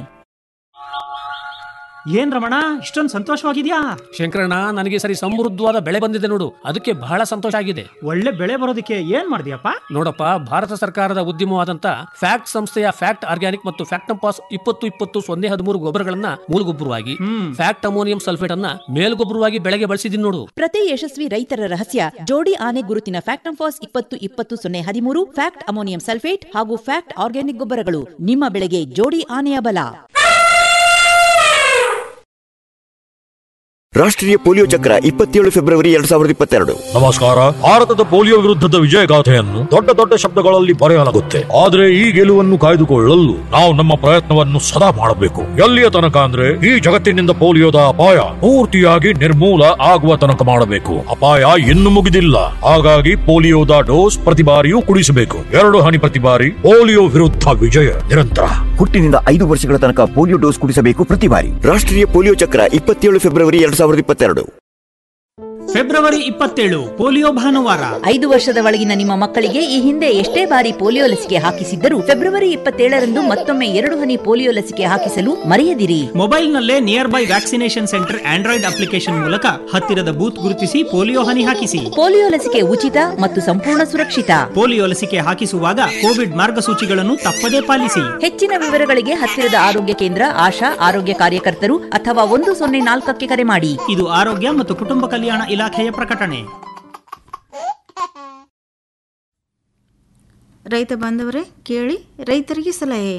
[SPEAKER 22] ಏನ್ ರಮಣ ಇಷ್ಟೊಂದು ಸಂತೋಷವಾಗಿದ್ಯಾ
[SPEAKER 10] ಶಂಕರಣ್ಣ ನನಗೆ ಈ ಸರಿ ಸಮೃದ್ಧವಾದ ಬೆಳೆ ಬಂದಿದೆ ನೋಡು ಅದಕ್ಕೆ ಬಹಳ ಸಂತೋಷ ಆಗಿದೆ
[SPEAKER 22] ಒಳ್ಳೆ ಬೆಳೆ ಬರೋದಕ್ಕೆ ಏನ್ ಮಾಡಿದ್ಯಪ್ಪ
[SPEAKER 10] ನೋಡಪ್ಪ ಭಾರತ ಸರ್ಕಾರದ ಉದ್ಯಮವಾದಂತ ಫ್ಯಾಕ್ಟ್ ಸಂಸ್ಥೆಯ ಫ್ಯಾಕ್ಟ್ ಆರ್ಗ್ಯಾನಿಕ್ ಮತ್ತು ಫ್ಯಾಕ್ಟಂಪಾಸ್ ಇಪ್ಪತ್ತು ಇಪ್ಪತ್ತು ಸೊನ್ನೆ ಹದಿಮೂರು ಗೊಬ್ಬರಗಳನ್ನ ಮೂಲಗೊಬ್ಬರವಾಗಿ ಫ್ಯಾಕ್ಟ್ ಅಮೋನಿಯಂ ಸಲ್ಫೇಟ್ ಅನ್ನ ಮೇಲ್ಗೊಬ್ಬರವಾಗಿ ಬೆಳೆಗೆ ಬಳಸಿದೀನಿ ನೋಡು
[SPEAKER 18] ಪ್ರತಿ ಯಶಸ್ವಿ ರೈತರ ರಹಸ್ಯ ಜೋಡಿ ಆನೆ ಗುರುತಿನ ಫ್ಯಾಕ್ಟ್ ಫಾಸ್ ಇಪ್ಪತ್ತು ಇಪ್ಪತ್ತು ಸೊನ್ನೆ ಹದಿಮೂರು ಫ್ಯಾಕ್ಟ್ ಅಮೋನಿಯಂ ಸಲ್ಫೇಟ್ ಹಾಗೂ ಫ್ಯಾಕ್ಟ್ ಆರ್ಗ್ಯಾನಿಕ್ ಗೊಬ್ಬರಗಳು ನಿಮ್ಮ ಬೆಳೆಗೆ ಜೋಡಿ ಆನೆಯ ಬಲ
[SPEAKER 4] ರಾಷ್ಟ್ರೀಯ ಪೋಲಿಯೋ ಚಕ್ರ ಇಪ್ಪತ್ತೇಳು ಫೆಬ್ರವರಿ ಎರಡ್ ಸಾವಿರದ ಇಪ್ಪತ್ತೆರಡು
[SPEAKER 1] ನಮಸ್ಕಾರ ಭಾರತದ ಪೋಲಿಯೋ ವಿರುದ್ಧದ ವಿಜಯಗಾಥೆಯನ್ನು ದೊಡ್ಡ ದೊಡ್ಡ ಶಬ್ದಗಳಲ್ಲಿ ಬರೆಯಲಾಗುತ್ತೆ ಆದ್ರೆ ಈ ಗೆಲುವನ್ನು ಕಾಯ್ದುಕೊಳ್ಳಲು ನಾವು ನಮ್ಮ ಪ್ರಯತ್ನವನ್ನು ಸದಾ ಮಾಡಬೇಕು ಎಲ್ಲಿಯ ತನಕ ಅಂದ್ರೆ ಈ ಜಗತ್ತಿನಿಂದ ಪೋಲಿಯೋದ ಅಪಾಯ ಪೂರ್ತಿಯಾಗಿ ನಿರ್ಮೂಲ ಆಗುವ ತನಕ ಮಾಡಬೇಕು ಅಪಾಯ ಇನ್ನು ಮುಗಿದಿಲ್ಲ ಹಾಗಾಗಿ ಪೋಲಿಯೋದ ಡೋಸ್ ಪ್ರತಿ ಬಾರಿಯೂ ಕುಡಿಸಬೇಕು ಎರಡು ಹನಿ ಪ್ರತಿ ಬಾರಿ ಪೋಲಿಯೋ ವಿರುದ್ಧ ವಿಜಯ ನಿರಂತರ
[SPEAKER 4] ಹುಟ್ಟಿನಿಂದ ಐದು ವರ್ಷಗಳ ತನಕ ಪೋಲಿಯೋ ಡೋಸ್ ಕುಡಿಸಬೇಕು ಪ್ರತಿ ಬಾರಿ ರಾಷ್ಟ್ರೀಯ ಪೋಲಿಯೋ ಚಕ್ರ ಇಪ್ಪತ್ತೇಳು ಫೆಬ್ರವರಿ ಎರಡ್ ಸಾವಿರದ ಇಪ್ಪತ್ತೆರಡು
[SPEAKER 22] ಫೆಬ್ರವರಿ ಇಪ್ಪತ್ತೇಳು ಪೋಲಿಯೋ ಭಾನುವಾರ
[SPEAKER 18] ಐದು ವರ್ಷದ ಒಳಗಿನ ನಿಮ್ಮ ಮಕ್ಕಳಿಗೆ ಈ ಹಿಂದೆ ಎಷ್ಟೇ ಬಾರಿ ಪೋಲಿಯೋ ಲಸಿಕೆ ಹಾಕಿಸಿದ್ದರೂ ಫೆಬ್ರವರಿ ಇಪ್ಪತ್ತೇಳರಂದು ಮತ್ತೊಮ್ಮೆ ಎರಡು ಹನಿ ಪೋಲಿಯೋ ಲಸಿಕೆ ಹಾಕಿಸಲು ಮರೆಯದಿರಿ
[SPEAKER 22] ಮೊಬೈಲ್ನಲ್ಲೇ near by vaccination centre android application ಮೂಲಕ ಹತ್ತಿರದ ಬೂತ್ ಗುರುತಿಸಿ ಪೋಲಿಯೋ ಹನಿ ಹಾಕಿಸಿ
[SPEAKER 18] ಪೋಲಿಯೋ ಲಸಿಕೆ ಉಚಿತ ಮತ್ತು ಸಂಪೂರ್ಣ ಸುರಕ್ಷಿತ
[SPEAKER 22] ಪೋಲಿಯೋ ಲಸಿಕೆ ಹಾಕಿಸುವಾಗ ಕೋವಿಡ್ ಮಾರ್ಗಸೂಚಿಗಳನ್ನು ತಪ್ಪದೇ ಪಾಲಿಸಿ
[SPEAKER 18] ಹೆಚ್ಚಿನ ವಿವರಗಳಿಗೆ ಹತ್ತಿರದ ಆರೋಗ್ಯ ಕೇಂದ್ರ ಆಶಾ ಆರೋಗ್ಯ ಕಾರ್ಯಕರ್ತರು ಅಥವಾ ಒಂದು ಸೊನ್ನೆ ನಾಲ್ಕಕ್ಕೆ ಕರೆ ಮಾಡಿ
[SPEAKER 22] ಇದು ಆರೋಗ್ಯ ಮತ್ತು ಕುಟುಂಬ ಕಲ್ಯಾಣ ಇಲಾಖೆಯ ಪ್ರಕಟಣೆ
[SPEAKER 2] ರೈತ ಬಾಂಧವರೇ ಕೇಳಿ ರೈತರಿಗೆ ಸಲಹೆ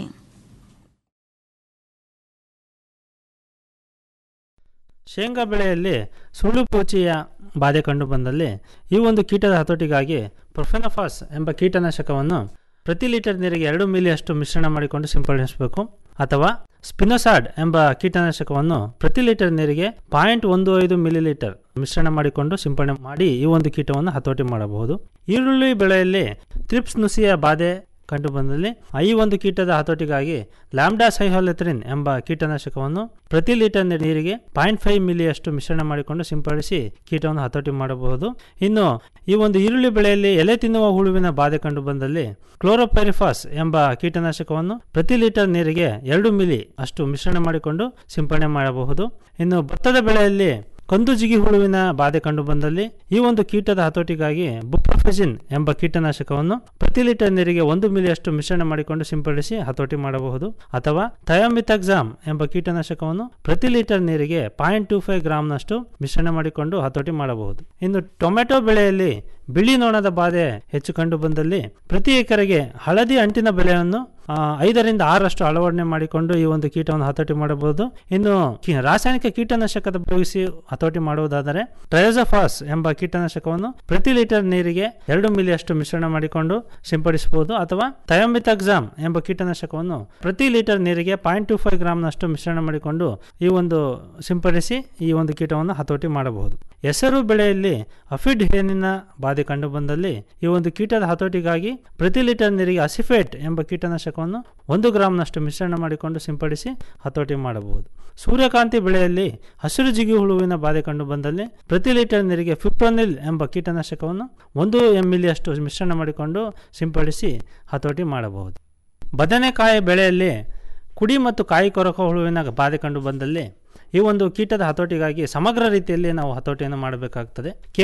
[SPEAKER 8] ಶೇಂಗಾ ಬೆಳೆಯಲ್ಲಿ ಸುಳ್ಳು ಪೋಚಿಯ ಬಾಧೆ ಕಂಡು ಬಂದಲ್ಲಿ ಈ ಒಂದು ಕೀಟದ ಹತೋಟಿಗಾಗಿ ಪ್ರೊಫೆನಫಾಸ್ ಎಂಬ ಕೀಟನಾಶಕವನ್ನು ಪ್ರತಿ ಲೀಟರ್ ನೀರಿಗೆ ಎರಡು ಮಿಲಿಯಷ್ಟು ಮಿಶ್ರಣ ಮಾಡಿಕೊಂಡು ಸಿಂಪಡಿಸಬೇಕು ಅಥವಾ ಸ್ಪಿನೋಸಾಡ್ ಎಂಬ ಕೀಟನಾಶಕವನ್ನು ಪ್ರತಿ ಲೀಟರ್ ನೀರಿಗೆ ಪಾಯಿಂಟ್ ಒಂದು ಐದು ಮಿಲಿ ಲೀಟರ್ ಮಿಶ್ರಣ ಮಾಡಿಕೊಂಡು ಸಿಂಪಡಣೆ ಮಾಡಿ ಈ ಒಂದು ಕೀಟವನ್ನು ಹತೋಟಿ ಮಾಡಬಹುದು ಈರುಳ್ಳಿ ಬೆಳೆಯಲ್ಲಿ ತ್ರಿಪ್ಸ್ ನುಸಿಯ ಬಾಧೆ ಕಂಡು ಬಂದಲ್ಲಿ ಈ ಒಂದು ಕೀಟದ ಹತೋಟಿಗಾಗಿ ಲ್ಯಾಂಬ್ಡಾ ಸೈಹೋಲೆಥ್ರಿನ್ ಎಂಬ ಕೀಟನಾಶಕವನ್ನು ಪ್ರತಿ ಲೀಟರ್ ನೀರಿಗೆ ಪಾಯಿಂಟ್ ಫೈವ್ ಮಿಲಿಯಷ್ಟು ಮಿಶ್ರಣ ಮಾಡಿಕೊಂಡು ಸಿಂಪಡಿಸಿ ಕೀಟವನ್ನು ಹತೋಟಿ ಮಾಡಬಹುದು ಇನ್ನು ಈ ಒಂದು ಈರುಳ್ಳಿ ಬೆಳೆಯಲ್ಲಿ ಎಲೆ ತಿನ್ನುವ ಹುಳುವಿನ ಬಾಧೆ ಕಂಡು ಬಂದಲ್ಲಿ ಕ್ಲೋರೋಪೆರಿಫಾಸ್ ಎಂಬ ಕೀಟನಾಶಕವನ್ನು ಪ್ರತಿ ಲೀಟರ್ ನೀರಿಗೆ ಎರಡು ಮಿಲಿ ಅಷ್ಟು ಮಿಶ್ರಣ ಮಾಡಿಕೊಂಡು ಸಿಂಪಡಣೆ ಮಾಡಬಹುದು ಇನ್ನು ಭತ್ತದ ಬೆಳೆಯಲ್ಲಿ ಕಂದು ಜಿಗಿ ಹುಳುವಿನ ಬಾಧೆ ಕಂಡು ಬಂದಲ್ಲಿ ಈ ಒಂದು ಕೀಟದ ಹತೋಟಿಗಾಗಿ ಬುಪ್ರೊಫೆಜಿನ್ ಎಂಬ ಕೀಟನಾಶಕವನ್ನು ಪ್ರತಿ ಲೀಟರ್ ನೀರಿಗೆ ಒಂದು ಮಿಲಿಯಷ್ಟು ಮಿಶ್ರಣ ಮಾಡಿಕೊಂಡು ಸಿಂಪಡಿಸಿ ಹತೋಟಿ ಮಾಡಬಹುದು ಅಥವಾ ಥಯಾಮಿಥಕ್ಸಾಮ್ ಎಂಬ ಕೀಟನಾಶಕವನ್ನು ಪ್ರತಿ ಲೀಟರ್ ನೀರಿಗೆ ಪಾಯಿಂಟ್ ಟೂ ಫೈವ್ ಗ್ರಾಮ್ನಷ್ಟು ಮಿಶ್ರಣ ಮಾಡಿಕೊಂಡು ಹತೋಟಿ ಮಾಡಬಹುದು ಇನ್ನು ಟೊಮೆಟೊ ಬೆಳೆಯಲ್ಲಿ ಬಿಳಿ ನೊಣದ ಬಾಧೆ ಹೆಚ್ಚು ಕಂಡು ಬಂದಲ್ಲಿ ಪ್ರತಿ ಎಕರೆಗೆ ಹಳದಿ ಅಂಟಿನ ಬೆಲೆಯನ್ನು ಆ, ಐದರಿಂದ ಆರಷ್ಟು ಅಳವಡನೆ ಮಾಡಿಕೊಂಡು ಈ ಒಂದು ಕೀಟವನ್ನು ಹತೋಟಿ ಮಾಡಬಹುದು ಇನ್ನು ಕಿ- ರಾಸಾಯನಿಕ ಕೀಟನಾಶಕದ ಉಪಯೋಗಿಸಿ ಹತೋಟಿ ಮಾಡುವುದಾದರೆ ಟ್ರಯೋಸಫಾಸ್ ಎಂಬ ಕೀಟನಾಶಕವನ್ನು ಪ್ರತಿ ಲೀಟರ್ ನೀರಿಗೆ ಎರಡು ಮಿಲಿಯಷ್ಟು ಮಿಶ್ರಣ ಮಾಡಿಕೊಂಡು ಸಿಂಪಡಿಸಬಹುದು ಅಥವಾ ಥಯೋಮಿಥಕ್ಸಾಮ್ ಎಂಬ ಕೀಟನಾಶಕವನ್ನು ಪ್ರತಿ ಲೀಟರ್ ನೀರಿಗೆ ಪಾಯಿಂಟ್ ಟು ಫೈವ್ ಗ್ರಾಮ್ನಷ್ಟು ಮಿಶ್ರಣ ಮಾಡಿಕೊಂಡು ಈ ಒಂದು ಸಿಂಪಡಿಸಿ ಈ ಒಂದು ಕೀಟವನ್ನು ಹತೋಟಿ ಮಾಡಬಹುದು ಹೆಸರು ಬೆಳೆಯಲ್ಲಿ ಅಫಿಡ್ ಹೇನಿನ ಬಾಧೆ ಕಂಡು ಬಂದಲ್ಲಿ ಈ ಒಂದು ಕೀಟದ ಹತೋಟಿಗಾಗಿ ಪ್ರತಿ ಲೀಟರ್ ನೀರಿಗೆ ಅಸಿಫೇಟ್ ಎಂಬ ಕೀಟನಾಶಕವನ್ನು ಒಂದು ಗ್ರಾಮ್ನಷ್ಟು ಮಿಶ್ರಣ ಮಾಡಿಕೊಂಡು ಸಿಂಪಡಿಸಿ ಹತೋಟಿ ಮಾಡಬಹುದು ಸೂರ್ಯಕಾಂತಿ ಬೆಳೆಯಲ್ಲಿ ಹಸಿರು ಜಿಗಿ ಹುಳುವಿನ ಬಾಧೆ ಕಂಡು ಬಂದಲ್ಲಿ ಪ್ರತಿ ಲೀಟರ್ ನೀರಿಗೆ ಫಿಪ್ರೋನಿಲ್ ಎಂಬ ಕೀಟನಾಶಕವನ್ನು ಒಂದು ಎಂ ಅಷ್ಟು ಮಿಶ್ರಣ ಮಾಡಿಕೊಂಡು ಸಿಂಪಡಿಸಿ ಹತೋಟಿ ಮಾಡಬಹುದು ಬದನೆಕಾಯಿ ಬೆಳೆಯಲ್ಲಿ ಕುಡಿ ಮತ್ತು ಕಾಯಿ ಕೊರಕ ಹುಳುವಿನ ಬಾಧೆ ಕಂಡು ಬಂದಲ್ಲಿ ಈ ಒಂದು ಕೀಟದ ಹತೋಟಿಗಾಗಿ ಸಮಗ್ರ ರೀತಿಯಲ್ಲಿ ನಾವು ಹತೋಟಿಯನ್ನು ಮಾಡಬೇಕಾಗ್ತದೆ